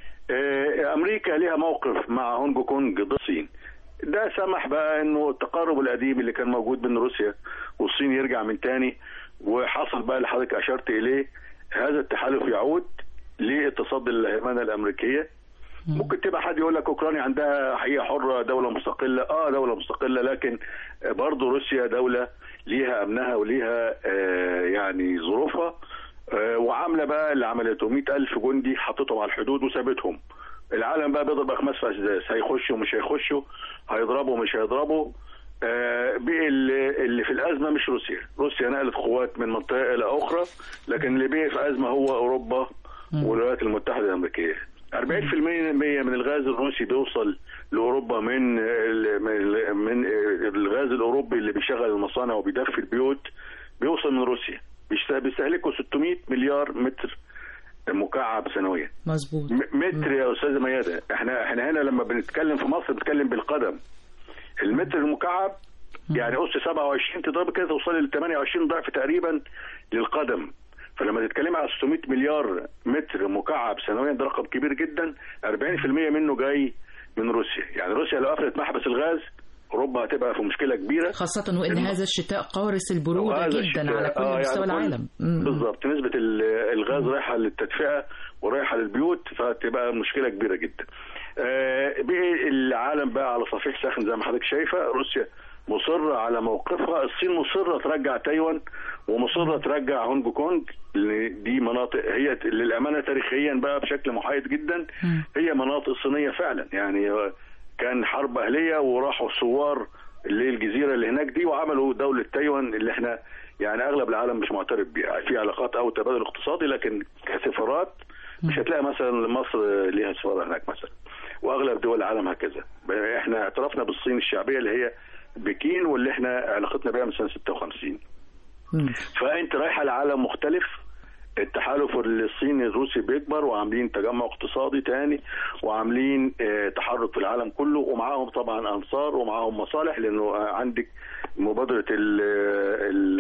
آه، امريكا ليها موقف مع هونج كونج ضد الصين ده سمح بقى انه التقارب القديم اللي كان موجود بين روسيا والصين يرجع من تاني وحصل بقى اللي حضرتك اشرت اليه هذا التحالف يعود للتصدي للهيمنه الامريكيه ممكن تبقى حد يقول لك اوكرانيا عندها حقيقه حره دوله مستقله اه دوله مستقله لكن برضه روسيا دوله ليها امنها وليها آه يعني ظروفها آه وعامله بقى اللي عملته 100000 جندي حطيتهم على الحدود وسابتهم العالم بقى بيضرب اخماس في اسداس هيخشوا مش هيخشوا هيضربوا مش هيضربوا آه بقي اللي, اللي في الازمه مش روسيا روسيا نقلت قوات من منطقه الى اخرى لكن اللي بقي في ازمه هو اوروبا والولايات المتحده الامريكيه 40% من الغاز الروسي بيوصل لاوروبا من ال- من ال- من الغاز الاوروبي اللي بيشغل المصانع وبيدفي البيوت بيوصل من روسيا بيست- بيستهلكوا 600 مليار متر مكعب سنويا مظبوط م- متر يا استاذه ميادة احنا احنا هنا لما بنتكلم في مصر بنتكلم بالقدم المتر المكعب يعني قص 27 تضرب كده توصل ل 28 ضعف تقريبا للقدم فلما تتكلم على 600 مليار متر مكعب سنويا ده رقم كبير جدا 40% منه جاي من روسيا يعني روسيا لو قفلت محبس الغاز اوروبا هتبقى في مشكله كبيره خاصة وإن هذا الشتاء قارس البرودة وهذا جدا الشتاء- على كل آه، مستوى يعني كل- العالم مم. بالظبط نسبة ال- الغاز رايحة للتدفئة ورايحة للبيوت فتبقى مشكلة كبيرة جدا. آه، بقي العالم بقى على صفيح ساخن زي ما حضرتك شايفة روسيا مصرة على موقفها الصين مصرة ترجع تايوان ومصرة ترجع هونج كونج لأن دي مناطق هي للأمانة تاريخيا بقى بشكل محايد جدا هي مناطق صينية فعلا يعني آه، كان حرب أهلية وراحوا ثوار للجزيرة اللي هناك دي وعملوا دولة تايوان اللي احنا يعني اغلب العالم مش معترف بيها في علاقات او تبادل اقتصادي لكن كسفارات مش هتلاقي مثلا مصر ليها سفاره هناك مثلا واغلب دول العالم هكذا احنا اعترفنا بالصين الشعبيه اللي هي بكين واللي احنا علاقتنا بيها من سنه 56 مم. فانت رايحه لعالم مختلف التحالف الصيني الروسي بيكبر وعاملين تجمع اقتصادي تاني وعاملين آه، تحرك في العالم كله ومعاهم طبعا انصار ومعاهم مصالح لانه آه، عندك مبادره ال ال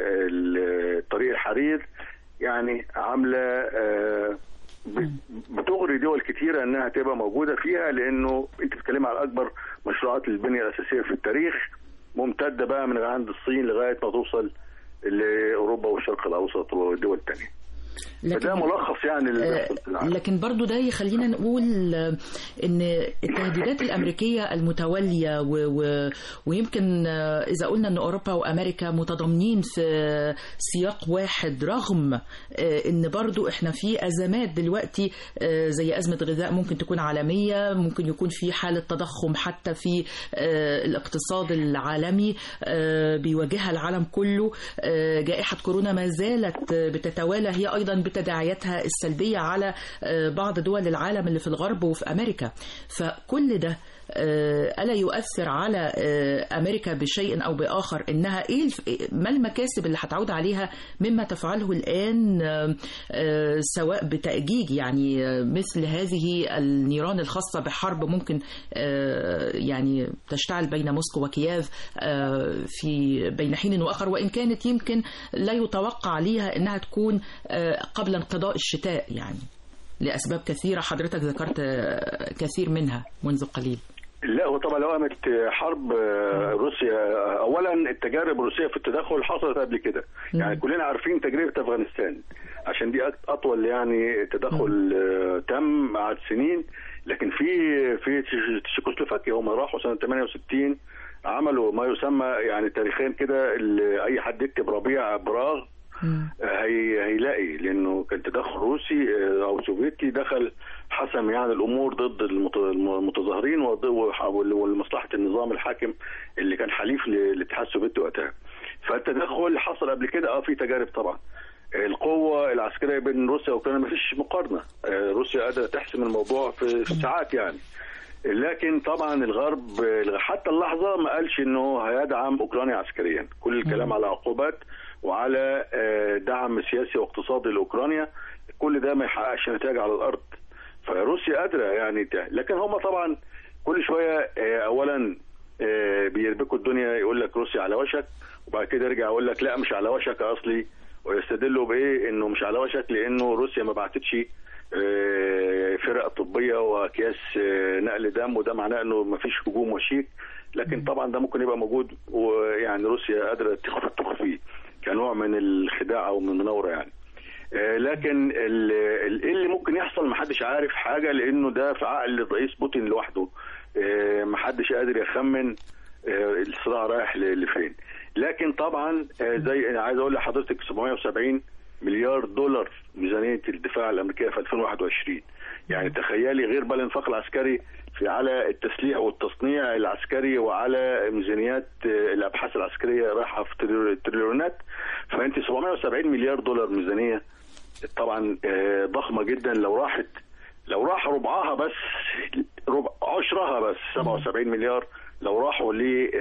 ال طريق الحرير يعني عامله آه، ب- بتغري دول كتيره انها تبقى موجوده فيها لانه انت بتتكلم على اكبر مشروعات البنيه الاساسيه في التاريخ ممتده بقى من عند الصين لغايه ما توصل لاوروبا والشرق الاوسط والدول الثانيه فده ملخص يعني اللي آه، بيحصل في العالم لكن برضو ده يخلينا نقول آه، ان التهديدات الامريكيه المتوليه و و ويمكن آه، اذا قلنا ان اوروبا وامريكا متضامنين في سياق واحد رغم آه، ان برضو احنا في ازمات دلوقتي آه، زي ازمه غذاء ممكن تكون عالميه ممكن يكون في حاله تضخم حتى في آه، الاقتصاد العالمي آه، بيواجهها العالم كله آه، جائحه كورونا ما زالت آه، بتتوالى هي ايضا بتداعياتها السلبيه على آه، بعض دول العالم اللي في الغرب وفي امريكا فكل ده آه، الا يؤثر على آه، امريكا بشيء او باخر انها ايه الف- ما المكاسب اللي هتعود عليها مما تفعله الان آه، آه، سواء بتاجيج يعني آه، مثل هذه النيران الخاصه بحرب ممكن آه، يعني تشتعل بين موسكو وكييف آه، في بين حين واخر وان كانت يمكن لا يتوقع ليها انها تكون آه، قبل انقضاء الشتاء يعني لاسباب كثيره حضرتك ذكرت آه، كثير منها منذ قليل لا هو طبعا لو قامت حرب آه، روسيا آه، اولا التجارب الروسيه في التدخل حصلت قبل كده يعني كلنا عارفين تجربه افغانستان عشان دي أك- اطول يعني تدخل آه، تم قعد سنين لكن في في تش- تشيكوسلوفاكيا هم راحوا سنه 68 عملوا ما يسمى يعني تاريخيا كده اللي اي حد يكتب ربيع براغ هي هيلاقي لانه كان تدخل روسي آه، او سوفيتي دخل حسم يعني الامور ضد المت- المتظاهرين وض- وال- ولمصلحه النظام الحاكم اللي كان حليف للاتحاد السوفيتي وقتها. فالتدخل حصل قبل كده اه في تجارب طبعا. القوة العسكرية بين روسيا وأوكرانيا ما فيش مقارنة آه، روسيا قادرة تحسم الموضوع في في ساعات يعني لكن طبعا الغرب آه، حتى اللحظة ما قالش انه هيدعم اوكرانيا عسكريا كل الكلام على عقوبات وعلى آه، دعم سياسي واقتصادي لاوكرانيا كل ده ما يحققش نتائج على الارض فروسيا قادرة يعني ت- لكن هم طبعا كل شوية آه، اولا آه، بيربكوا الدنيا يقول لك روسيا على وشك وبعد كده يرجع يقول لك لا مش على وشك اصلي ويستدلوا بايه انه مش على وشك لانه روسيا ما بعتتش آه، فرق طبيه واكياس آه، نقل دم وده معناه انه ما فيش هجوم وشيك لكن طبعا ده ممكن يبقى موجود ويعني روسيا قادره تخفي تخفيه كنوع من الخداع او من المناوره يعني آه، لكن ال- ال- ايه اللي ممكن يحصل محدش عارف حاجه لانه ده في عقل الرئيس بوتين لوحده آه، محدش قادر يخمن آه، الصراع رايح ل- لفين لكن طبعا آه، زي انا عايز اقول لحضرتك 770 مليار دولار ميزانيه الدفاع الامريكيه في 2021 يعني تخيلي غير بقى الانفاق العسكري في على التسليح والتصنيع العسكري وعلى ميزانيات آه، الابحاث العسكريه رايحه في تريليون- تريليونات فانت 770 مليار دولار ميزانيه طبعا آه، ضخمه جدا لو راحت لو راح ربعها بس ربع عشرها بس 77 مليار لو راحوا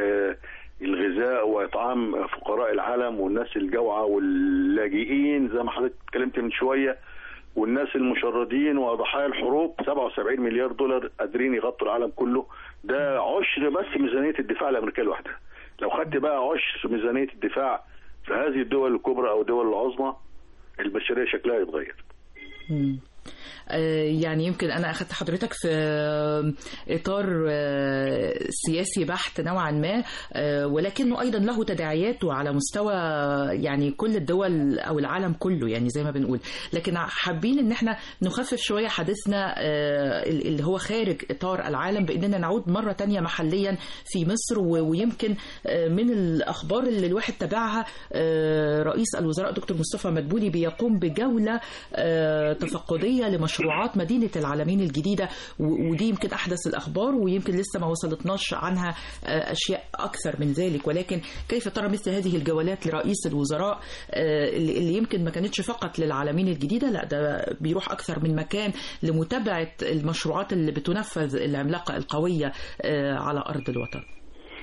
للغذاء واطعام فقراء العالم والناس الجوعى واللاجئين زي ما حضرتك اتكلمت من شويه والناس المشردين وضحايا الحروب 77 مليار دولار قادرين يغطوا العالم كله ده عشر بس ميزانيه الدفاع الامريكيه لوحدها لو خدت بقى عشر ميزانيه الدفاع في هذه الدول الكبرى او الدول العظمى البشريه شكلها يتغير مم. آه، يعني يمكن انا اخذت حضرتك في آه، اطار آه، سياسي بحت نوعا ما آه، ولكنه ايضا له تداعياته على مستوى يعني كل الدول او العالم كله يعني زي ما بنقول لكن حابين ان احنا نخفف شويه حديثنا آه، اللي هو خارج اطار العالم باننا نعود مره تانية محليا في مصر و- ويمكن آه، من الاخبار اللي الواحد تابعها آه، رئيس الوزراء دكتور مصطفى مدبولي بيقوم بجوله آه، تفقديه لمشروعات مدينه العالمين الجديده و- ودي يمكن احدث الاخبار ويمكن لسه ما وصلتناش عنها آه، اشياء اكثر من ذلك ولكن كيف ترى مثل هذه الجولات لرئيس الوزراء آه، اللي اللي يمكن ما كانتش فقط للعالمين الجديده لا ده بيروح اكثر من مكان لمتابعه المشروعات اللي بتنفذ العملاقه القويه آه، على ارض الوطن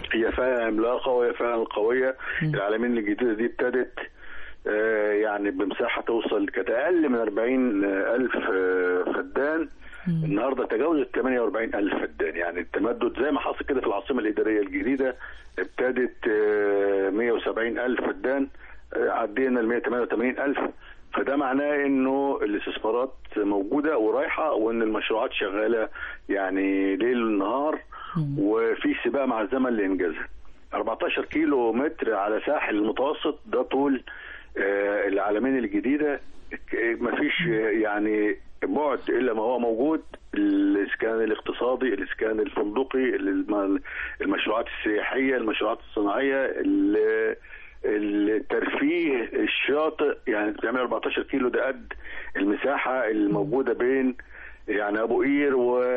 هي فعلا عملاقه وهي فعلا قويه العالمين الجديده دي ابتدت آه، يعني بمساحه توصل كانت اقل من 40 الف آه، فدان النهارده تجاوزت 48 الف فدان يعني التمدد زي ما حصل كده في العاصمه الاداريه الجديده ابتدت آه، 170 الف فدان آه، عدينا ال 188 الف فده معناه انه الاستثمارات موجوده ورايحه وان المشروعات شغاله يعني ليل ونهار وفي سباق مع الزمن لانجازها 14 كيلو متر على ساحل المتوسط ده طول آه، العالمين الجديده ك- مفيش آه، يعني بعد الا ما هو موجود الاسكان الاقتصادي الاسكان الفندقي الم- المشروعات السياحيه المشروعات الصناعيه ال- الترفيه الشاطئ يعني بتعمل 14 كيلو ده قد المساحه الموجوده بين يعني ابو قير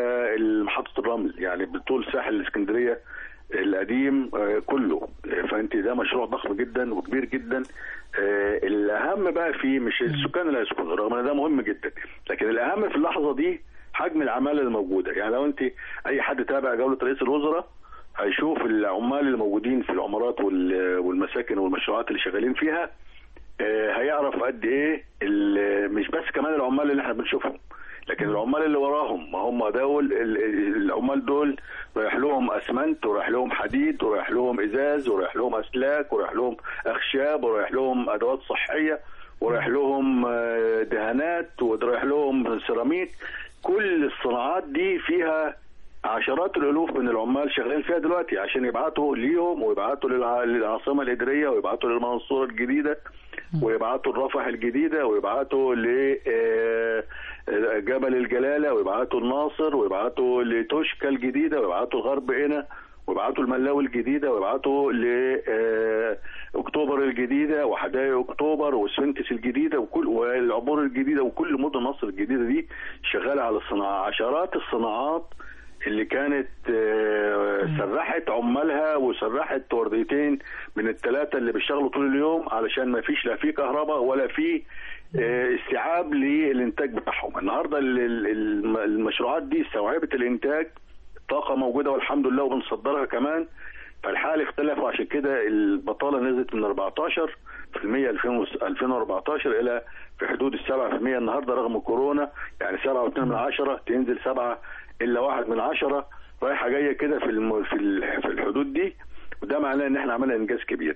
ومحطه الرمل يعني بطول ساحل الاسكندريه القديم آه، كله آه، فانت ده مشروع ضخم جدا وكبير جدا آه، الاهم بقى فيه مش السكان اللي هيسكنوا رغم ان ده مهم جدا لكن الاهم في اللحظه دي حجم العماله الموجوده يعني لو انت اي حد تابع جوله رئيس الوزراء هيشوف العمال اللي موجودين في العمارات وال- والمساكن والمشروعات اللي شغالين فيها آه، هيعرف قد ايه ال- مش بس كمان العمال اللي احنا بنشوفهم لكن العمال اللي وراهم ما هم دول ال- ال- العمال دول رايح لهم اسمنت ورايح لهم حديد ورايح لهم ازاز ورايح لهم اسلاك ورايح لهم اخشاب ورايح لهم ادوات صحيه ورايح لهم آه، دهانات ورايح لهم سيراميك كل الصناعات دي فيها عشرات الالوف من العمال شغالين فيها دلوقتي عشان يبعتوا ليهم ويبعتوا للع- للعاصمه الاداريه ويبعتوا للمنصوره الجديده ويبعتوا الرفح الجديده ويبعتوا ل آه، آه، جبل الجلاله ويبعتوا الناصر ويبعتوا لتوشكا الجديده ويبعتوا الغرب هنا ويبعتوا الملاوي الجديده ويبعتوا ل آه، اكتوبر الجديده وحدائق اكتوبر وسفنكس الجديده وكل والعبور الجديده وكل مدن مصر الجديده دي شغاله على الصناعه عشرات الصناعات اللي كانت آه، سرحت عمالها وسرحت ورديتين من الثلاثه اللي بيشتغلوا طول اليوم علشان ما فيش لا في كهرباء ولا في آه، استيعاب للانتاج بتاعهم النهارده ال- ال- الم- المشروعات دي استوعبت الانتاج الطاقه موجوده والحمد لله وبنصدرها كمان فالحال اختلف وعشان كده البطاله نزلت من 14 في المية 2014 الى في حدود ال 7 النهارده رغم كورونا يعني 7.2 من عشرة تنزل 7 الا 1 من عشرة رايحه جايه كده في الم... في ال- في الحدود دي وده معناه ان احنا عملنا انجاز كبير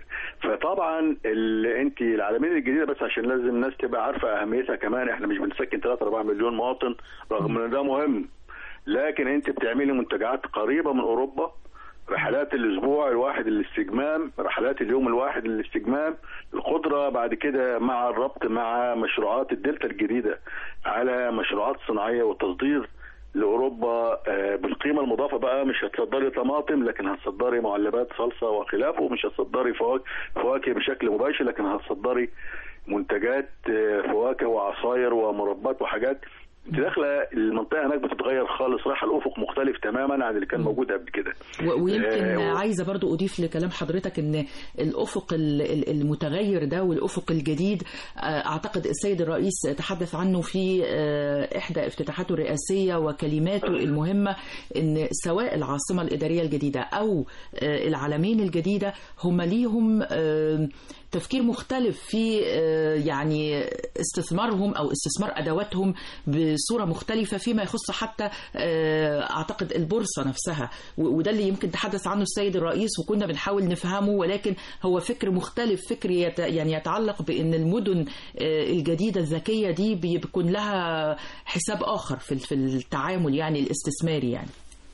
فطبعا ال... انت العالمين الجديده بس عشان لازم الناس تبقى عارفه اهميتها كمان احنا مش بنسكن 3 4 مليون مواطن رغم ان ده مهم لكن انت بتعملي منتجعات قريبه من اوروبا رحلات الاسبوع الواحد للاستجمام رحلات اليوم الواحد للاستجمام القدره بعد كده مع الربط مع مشروعات الدلتا الجديده على مشروعات صناعيه وتصدير لاوروبا آه، بالقيمه المضافه بقى مش هتصدري طماطم لكن هتصدري معلبات صلصه وخلافه مش هتصدري فواكه فواكه بشكل مباشر لكن هتصدري منتجات آه، فواكه وعصاير ومربات وحاجات انت داخله المنطقه هناك بتتغير خالص رايحه الافق مختلف تماما عن اللي كان موجود قبل كده و- ويمكن آه، و- عايزه برضو اضيف لكلام حضرتك ان الافق ال- ال- المتغير ده والافق الجديد آه، اعتقد السيد الرئيس تحدث عنه في آه، احدى افتتاحاته الرئاسيه وكلماته المهمه ان سواء العاصمه الاداريه الجديده او آه، العالمين الجديده هم ليهم آه، تفكير مختلف في آه، يعني استثمارهم او استثمار ادواتهم بصوره مختلفه فيما يخص حتى آه، اعتقد البورصه نفسها و- وده اللي يمكن تحدث عنه السيد الرئيس وكنا بنحاول نفهمه ولكن هو فكر مختلف فكر يت يعني يتعلق بان المدن آه، الجديده الذكيه دي بيكون لها حساب اخر في في التعامل يعني الاستثماري يعني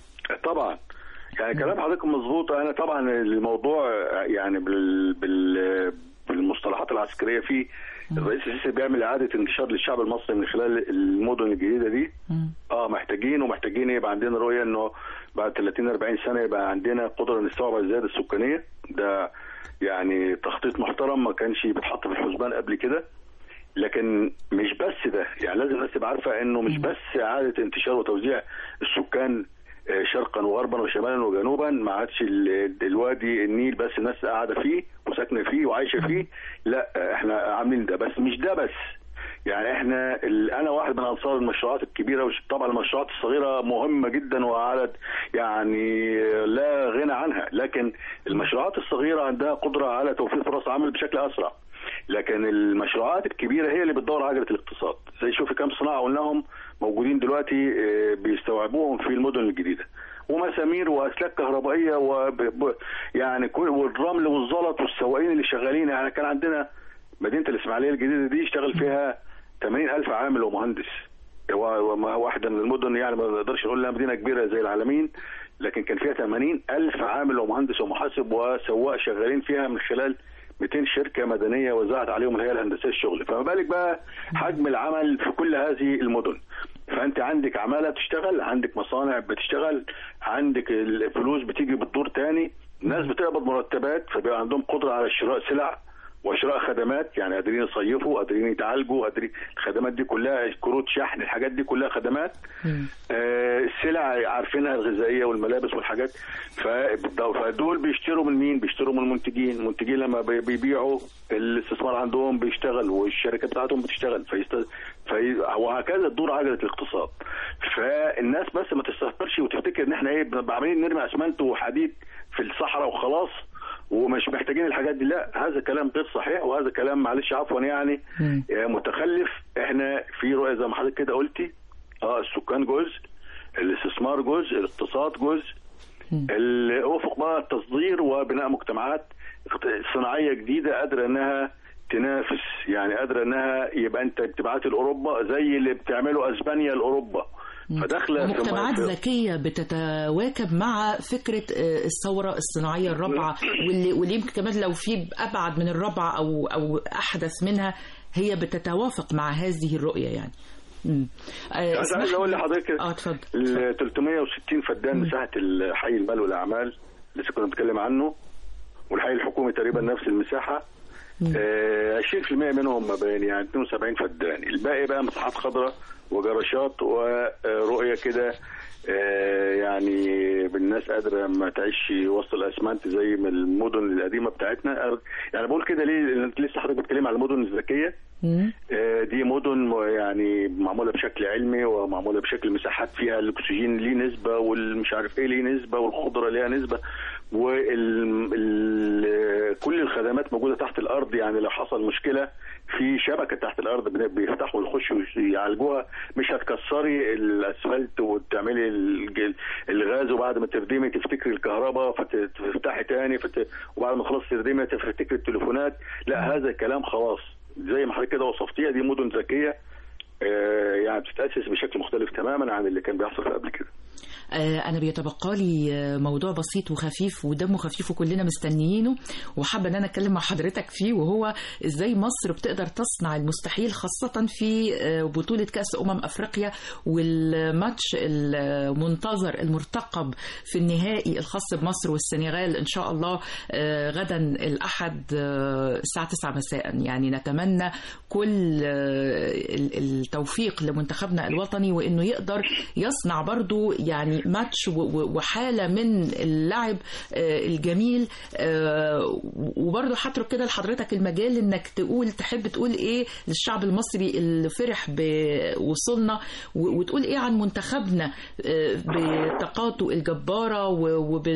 طبعا يعني كلام حضرتك مظبوط انا طبعا الموضوع يعني بال بال بالمصطلحات العسكريه فيه الرئيس السيسي بيعمل اعاده انتشار للشعب المصري من خلال المدن الجديده دي اه محتاجين ومحتاجين يبقى عندنا رؤيه انه بعد 30 40 سنه يبقى عندنا قدره نستوعب الزياده السكانيه ده يعني تخطيط محترم ما كانش بيتحط في الحسبان قبل كده لكن مش بس ده يعني لازم الناس تبقى عارفه انه مش بس اعاده انتشار وتوزيع السكان آه، شرقا وغربا وشمالا وجنوبا ما عادش ال- الوادي النيل بس الناس قاعده فيه وساكنه فيه وعايشه فيه لا آه، احنا عاملين ده بس مش ده بس يعني احنا ال- انا واحد من انصار المشروعات الكبيره وطبعا المشروعات الصغيره مهمه جدا وعلى يعني لا غنى عنها لكن المشروعات الصغيره عندها قدره على توفير فرص عمل بشكل اسرع لكن المشروعات الكبيره هي اللي بتدور عجله الاقتصاد زي شوفي كم صناعه قلناهم موجودين دلوقتي آه، بيستوعبوهم في المدن الجديده ومسامير واسلاك كهربائيه وب... ب- يعني كل والرمل والزلط والسواقين اللي شغالين يعني كان عندنا مدينه الاسماعيليه الجديده دي اشتغل فيها 80 الف عامل ومهندس هو وما- واحده من المدن يعني ما نقدرش نقول لها مدينه كبيره زي العالمين لكن كان فيها 80 الف عامل ومهندس ومحاسب وسواق شغالين فيها من خلال 200 شركه مدنيه وزعت عليهم الهيئه الهندسيه الشغل فما بالك بقى حجم العمل في كل هذه المدن فانت عندك عماله بتشتغل عندك مصانع بتشتغل عندك الفلوس بتيجي بتدور تاني الناس بتقبض مرتبات فبيبقى عندهم قدره على شراء سلع وشراء خدمات يعني قادرين يصيفوا قادرين يتعالجوا قادرين الخدمات دي كلها كروت شحن الحاجات دي كلها خدمات آه السلع عارفينها الغذائيه والملابس والحاجات ف- فدول بيشتروا من مين؟ بيشتروا من المنتجين، المنتجين لما بي- بيبيعوا الاستثمار عندهم بيشتغل والشركات بتاعتهم بتشتغل فيست... في... وهكذا تدور عجله الاقتصاد. فالناس بس ما تستهترش وتفتكر ان احنا ايه بنبقى عاملين نرمي اسمنت وحديد في الصحراء وخلاص ومش محتاجين الحاجات دي لا هذا كلام غير صحيح وهذا كلام معلش عفوا يعني آه، متخلف احنا في رؤيه زي ما حضرتك كده قلتي اه السكان جزء الاستثمار جزء الاقتصاد جزء الافق بقى التصدير وبناء مجتمعات صناعيه جديده قادره انها تنافس يعني قادره انها يبقى انت بتبعت لاوروبا زي اللي بتعمله اسبانيا لاوروبا فداخله في مجتمعات في- ذكية بتتواكب مع فكرة آه، الثورة الصناعية الرابعة واللي, واللي يمكن كمان لو في أبعد من الرابعة أو أو أحدث منها هي بتتوافق مع هذه الرؤية يعني مم. آه، بس عايز اسمح اقول لي- لحضرتك اه اتفضل ال 360 فدان مساحه الحي المال والاعمال لسه كنا بنتكلم عنه والحي الحكومي تقريبا نفس المساحه آه 20% منهم مباني يعني 72 فدان الباقي بقى مساحات خضراء وجراشات ورؤيه كده آه يعني بالناس قادره ما تعيش وسط الاسمنت زي ما المدن القديمه بتاعتنا يعني بقول كده ليه لأن انت لسه حضرتك بتتكلم على المدن الذكيه مم. آه، دي مدن يعني معموله بشكل علمي ومعموله بشكل مساحات فيها الاكسجين ليه نسبه والمش عارف ايه ليه نسبه والخضره ليها نسبه وكل الخدمات موجوده تحت الارض يعني لو حصل مشكله في شبكه تحت الارض بن- بيفتحوا يخشوا يعالجوها مش هتكسري الاسفلت وتعملي الج- الغاز وبعد ما تردمي تفتكري الكهرباء فتفتحي تاني فت... وبعد ما خلاص تردمي تفتكري التليفونات لا هذا الكلام خلاص زي ما حضرتك كده وصفتيها دي مدن ذكيه آه، يعني بتتاسس بشكل مختلف تماما عن اللي كان بيحصل في قبل كده آه، أنا بيتبقى لي آه، موضوع بسيط وخفيف ودمه خفيف وكلنا مستنيينه وحابة إن أنا أتكلم مع حضرتك فيه وهو إزاي مصر بتقدر تصنع المستحيل خاصة في آه، بطولة كأس أمم أفريقيا والماتش المنتظر المرتقب في النهائي الخاص بمصر والسنغال إن شاء الله آه، غدا الأحد آه، الساعة 9 مساء يعني نتمنى كل آه، ال- التوفيق لمنتخبنا الوطني وإنه يقدر يصنع برضو يعني ماتش و- و- وحالة من اللعب آه، الجميل آه، وبرضو هترك كده لحضرتك المجال انك تقول تحب تقول ايه للشعب المصري اللي فرح بوصولنا و- وتقول ايه عن منتخبنا آه، بطاقاته الجبارة و- وب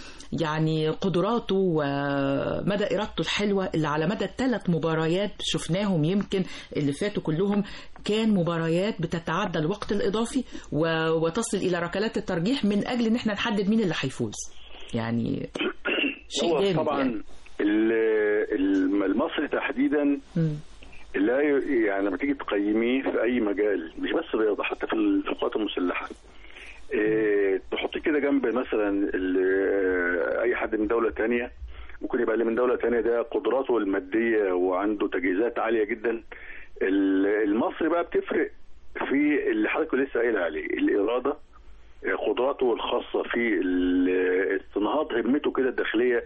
يعني قدراته ومدى إرادته الحلوة اللي على مدى ثلاث مباريات شفناهم يمكن اللي فاتوا كلهم كان مباريات بتتعدى الوقت الإضافي و- وتصل إلى ركلات الترجيح من أجل إن احنا نحدد مين اللي هيفوز يعني شيء هو جامد طبعا يعني. ال- ال- المصري تحديدا مم. لا ي- يعني لما تيجي تقيميه في اي مجال مش بس رياضه حتى في ال- في القوات المسلحه إيه تحطيه كده جنب مثلا ال- اي حد من دوله تانية ممكن يبقى اللي من دوله تانية ده قدراته الماديه وعنده تجهيزات عاليه جدا ال- المصري بقى بتفرق في اللي حضرتك لسه قايل عليه الاراده قدراته الخاصة في ال- استنهاض همته كده الداخلية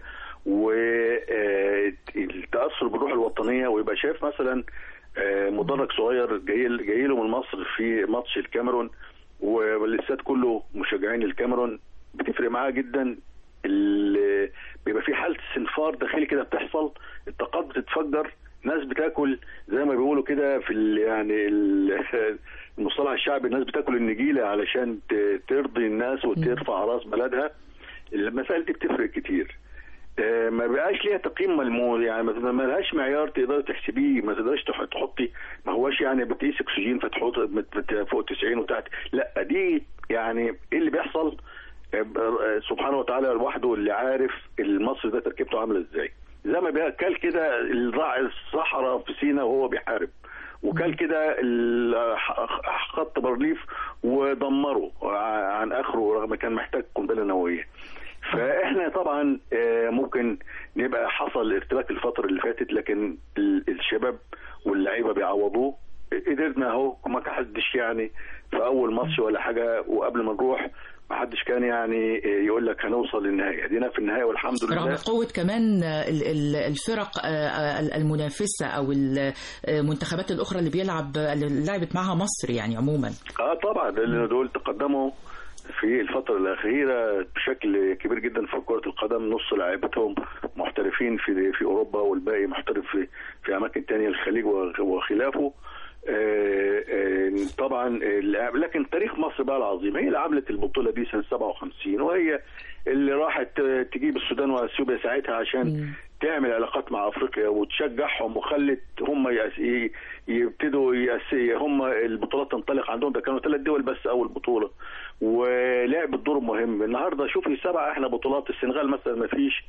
والتأثر بالروح الوطنية ويبقى شايف مثلا آه، مدرج صغير جاي جاي له من مصر في ماتش الكاميرون والاستاد كله مشجعين الكاميرون بتفرق معاه جدا ال- بيبقى في حالة استنفار داخلي كده بتحصل الطاقات بتتفجر ناس بتاكل زي ما بيقولوا كده في ال يعني ال- المصطلح الشعبي الناس بتاكل النجيله علشان ت- ترضي الناس وترفع راس بلدها المسائل دي بتفرق كتير آه، ما بقاش ليها تقييم ملموس يعني ما ما لهاش معيار تقدري تحسبيه ما تقدرش تح- تحطي ما هواش يعني بتقيس اكسجين فتحط بت- بت- فوق 90 وتحت لا دي يعني ايه اللي بيحصل آه، آه، سبحانه وتعالى لوحده اللي عارف المصري ده تركيبته عامله ازاي زي ما بياكل كده الراعي الصحراء في سينا وهو بيحارب وكل كده ال- ح- خط بارليف ودمره ع- عن اخره رغم كان محتاج قنبله نوويه فاحنا طبعا آه، ممكن نبقى حصل ارتباك الفتره اللي فاتت لكن ال- الشباب واللعيبه بيعوضوه قدرنا اهو ما حدش يعني في اول ماتش ولا حاجه وقبل ما نروح ما حدش كان يعني آه، يقول لك هنوصل للنهايه دينا في النهايه والحمد رغم لله قوة كمان ال- ال- الفرق آه، المنافسة أو المنتخبات الأخرى اللي بيلعب اللي لعبت معها مصر يعني عموما اه طبعا لان دول تقدموا في الفترة الأخيرة بشكل كبير جدا في كرة القدم نص لاعبتهم محترفين في في أوروبا والباقي محترف في في أماكن تانية الخليج وخ- وخلافه آه، آه، طبعا ال- لكن تاريخ مصر بقى العظيم هي اللي عملت البطولة دي سنة 57 وهي اللي راحت تجيب السودان واثيوبيا ساعتها عشان تعمل علاقات مع افريقيا وتشجعهم وخلت هم يأس- ي- يبتدوا يأس- هم البطولات تنطلق عندهم ده كانوا ثلاث دول بس اول بطوله ولعبت دور مهم النهارده شوفي سبع احنا بطولات السنغال مثلا ما فيش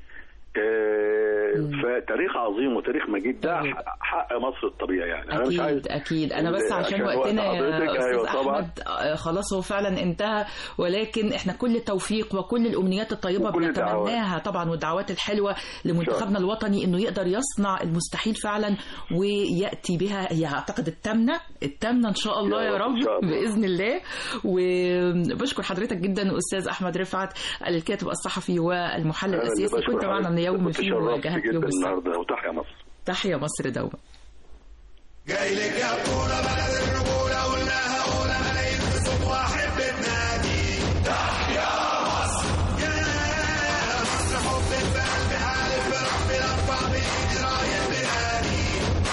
آه، فتاريخ عظيم وتاريخ مجيد ده أكيد. حق- حق مصر الطبيعي يعني انا مش عايز أكيد أكيد أنا بس عشان عشان وقت وقتنا يا حضرتك، أستاذ أيوة طبعاً. أحمد آه، خلاص هو فعلا انتهى ولكن إحنا كل التوفيق وكل الأمنيات الطيبة وكل الدعوات. بنتمناها طبعا والدعوات الحلوة لمنتخبنا الوطني إنه يقدر يصنع المستحيل فعلا ويأتي بها هي أعتقد التامنة التامنة إن شاء الله يا يا رب، رب إن شاء الله. بإذن الله وبشكر حضرتك جدا أستاذ أحمد رفعت الكاتب الصحفي والمحلل أنا اللي السياسي بشكر كنت معنا من حضرتك. يوم كنت في شرفت مواجهة جدا يوم السبت النهارده وتحيا مصر تحيا مصر دوما جاي لك يا بطولة بلد الرجولة قلناها أولى ملايين في صوت واحد بتنادي تحيا مصر يا مصر حب في قلبي حالف بربي الأربع بإيدي رايح بهادي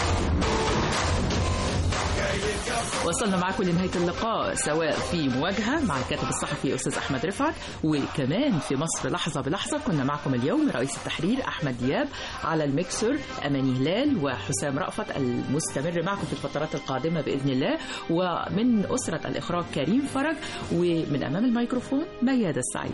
وصلنا معكم لنهاية اللقاء سواء في مواجهة مع الكاتب الصحفي أستاذ أحمد رفعت وكمان في مصر لحظة بلحظة كنا معكم اليوم رئيس التحرير أحمد دياب على الميكسر أماني هلال وحسام رأفت المستمر معكم في الفترات القادمة بإذن الله ومن أسرة الإخراج كريم فرج ومن أمام الميكروفون ميادة السعيد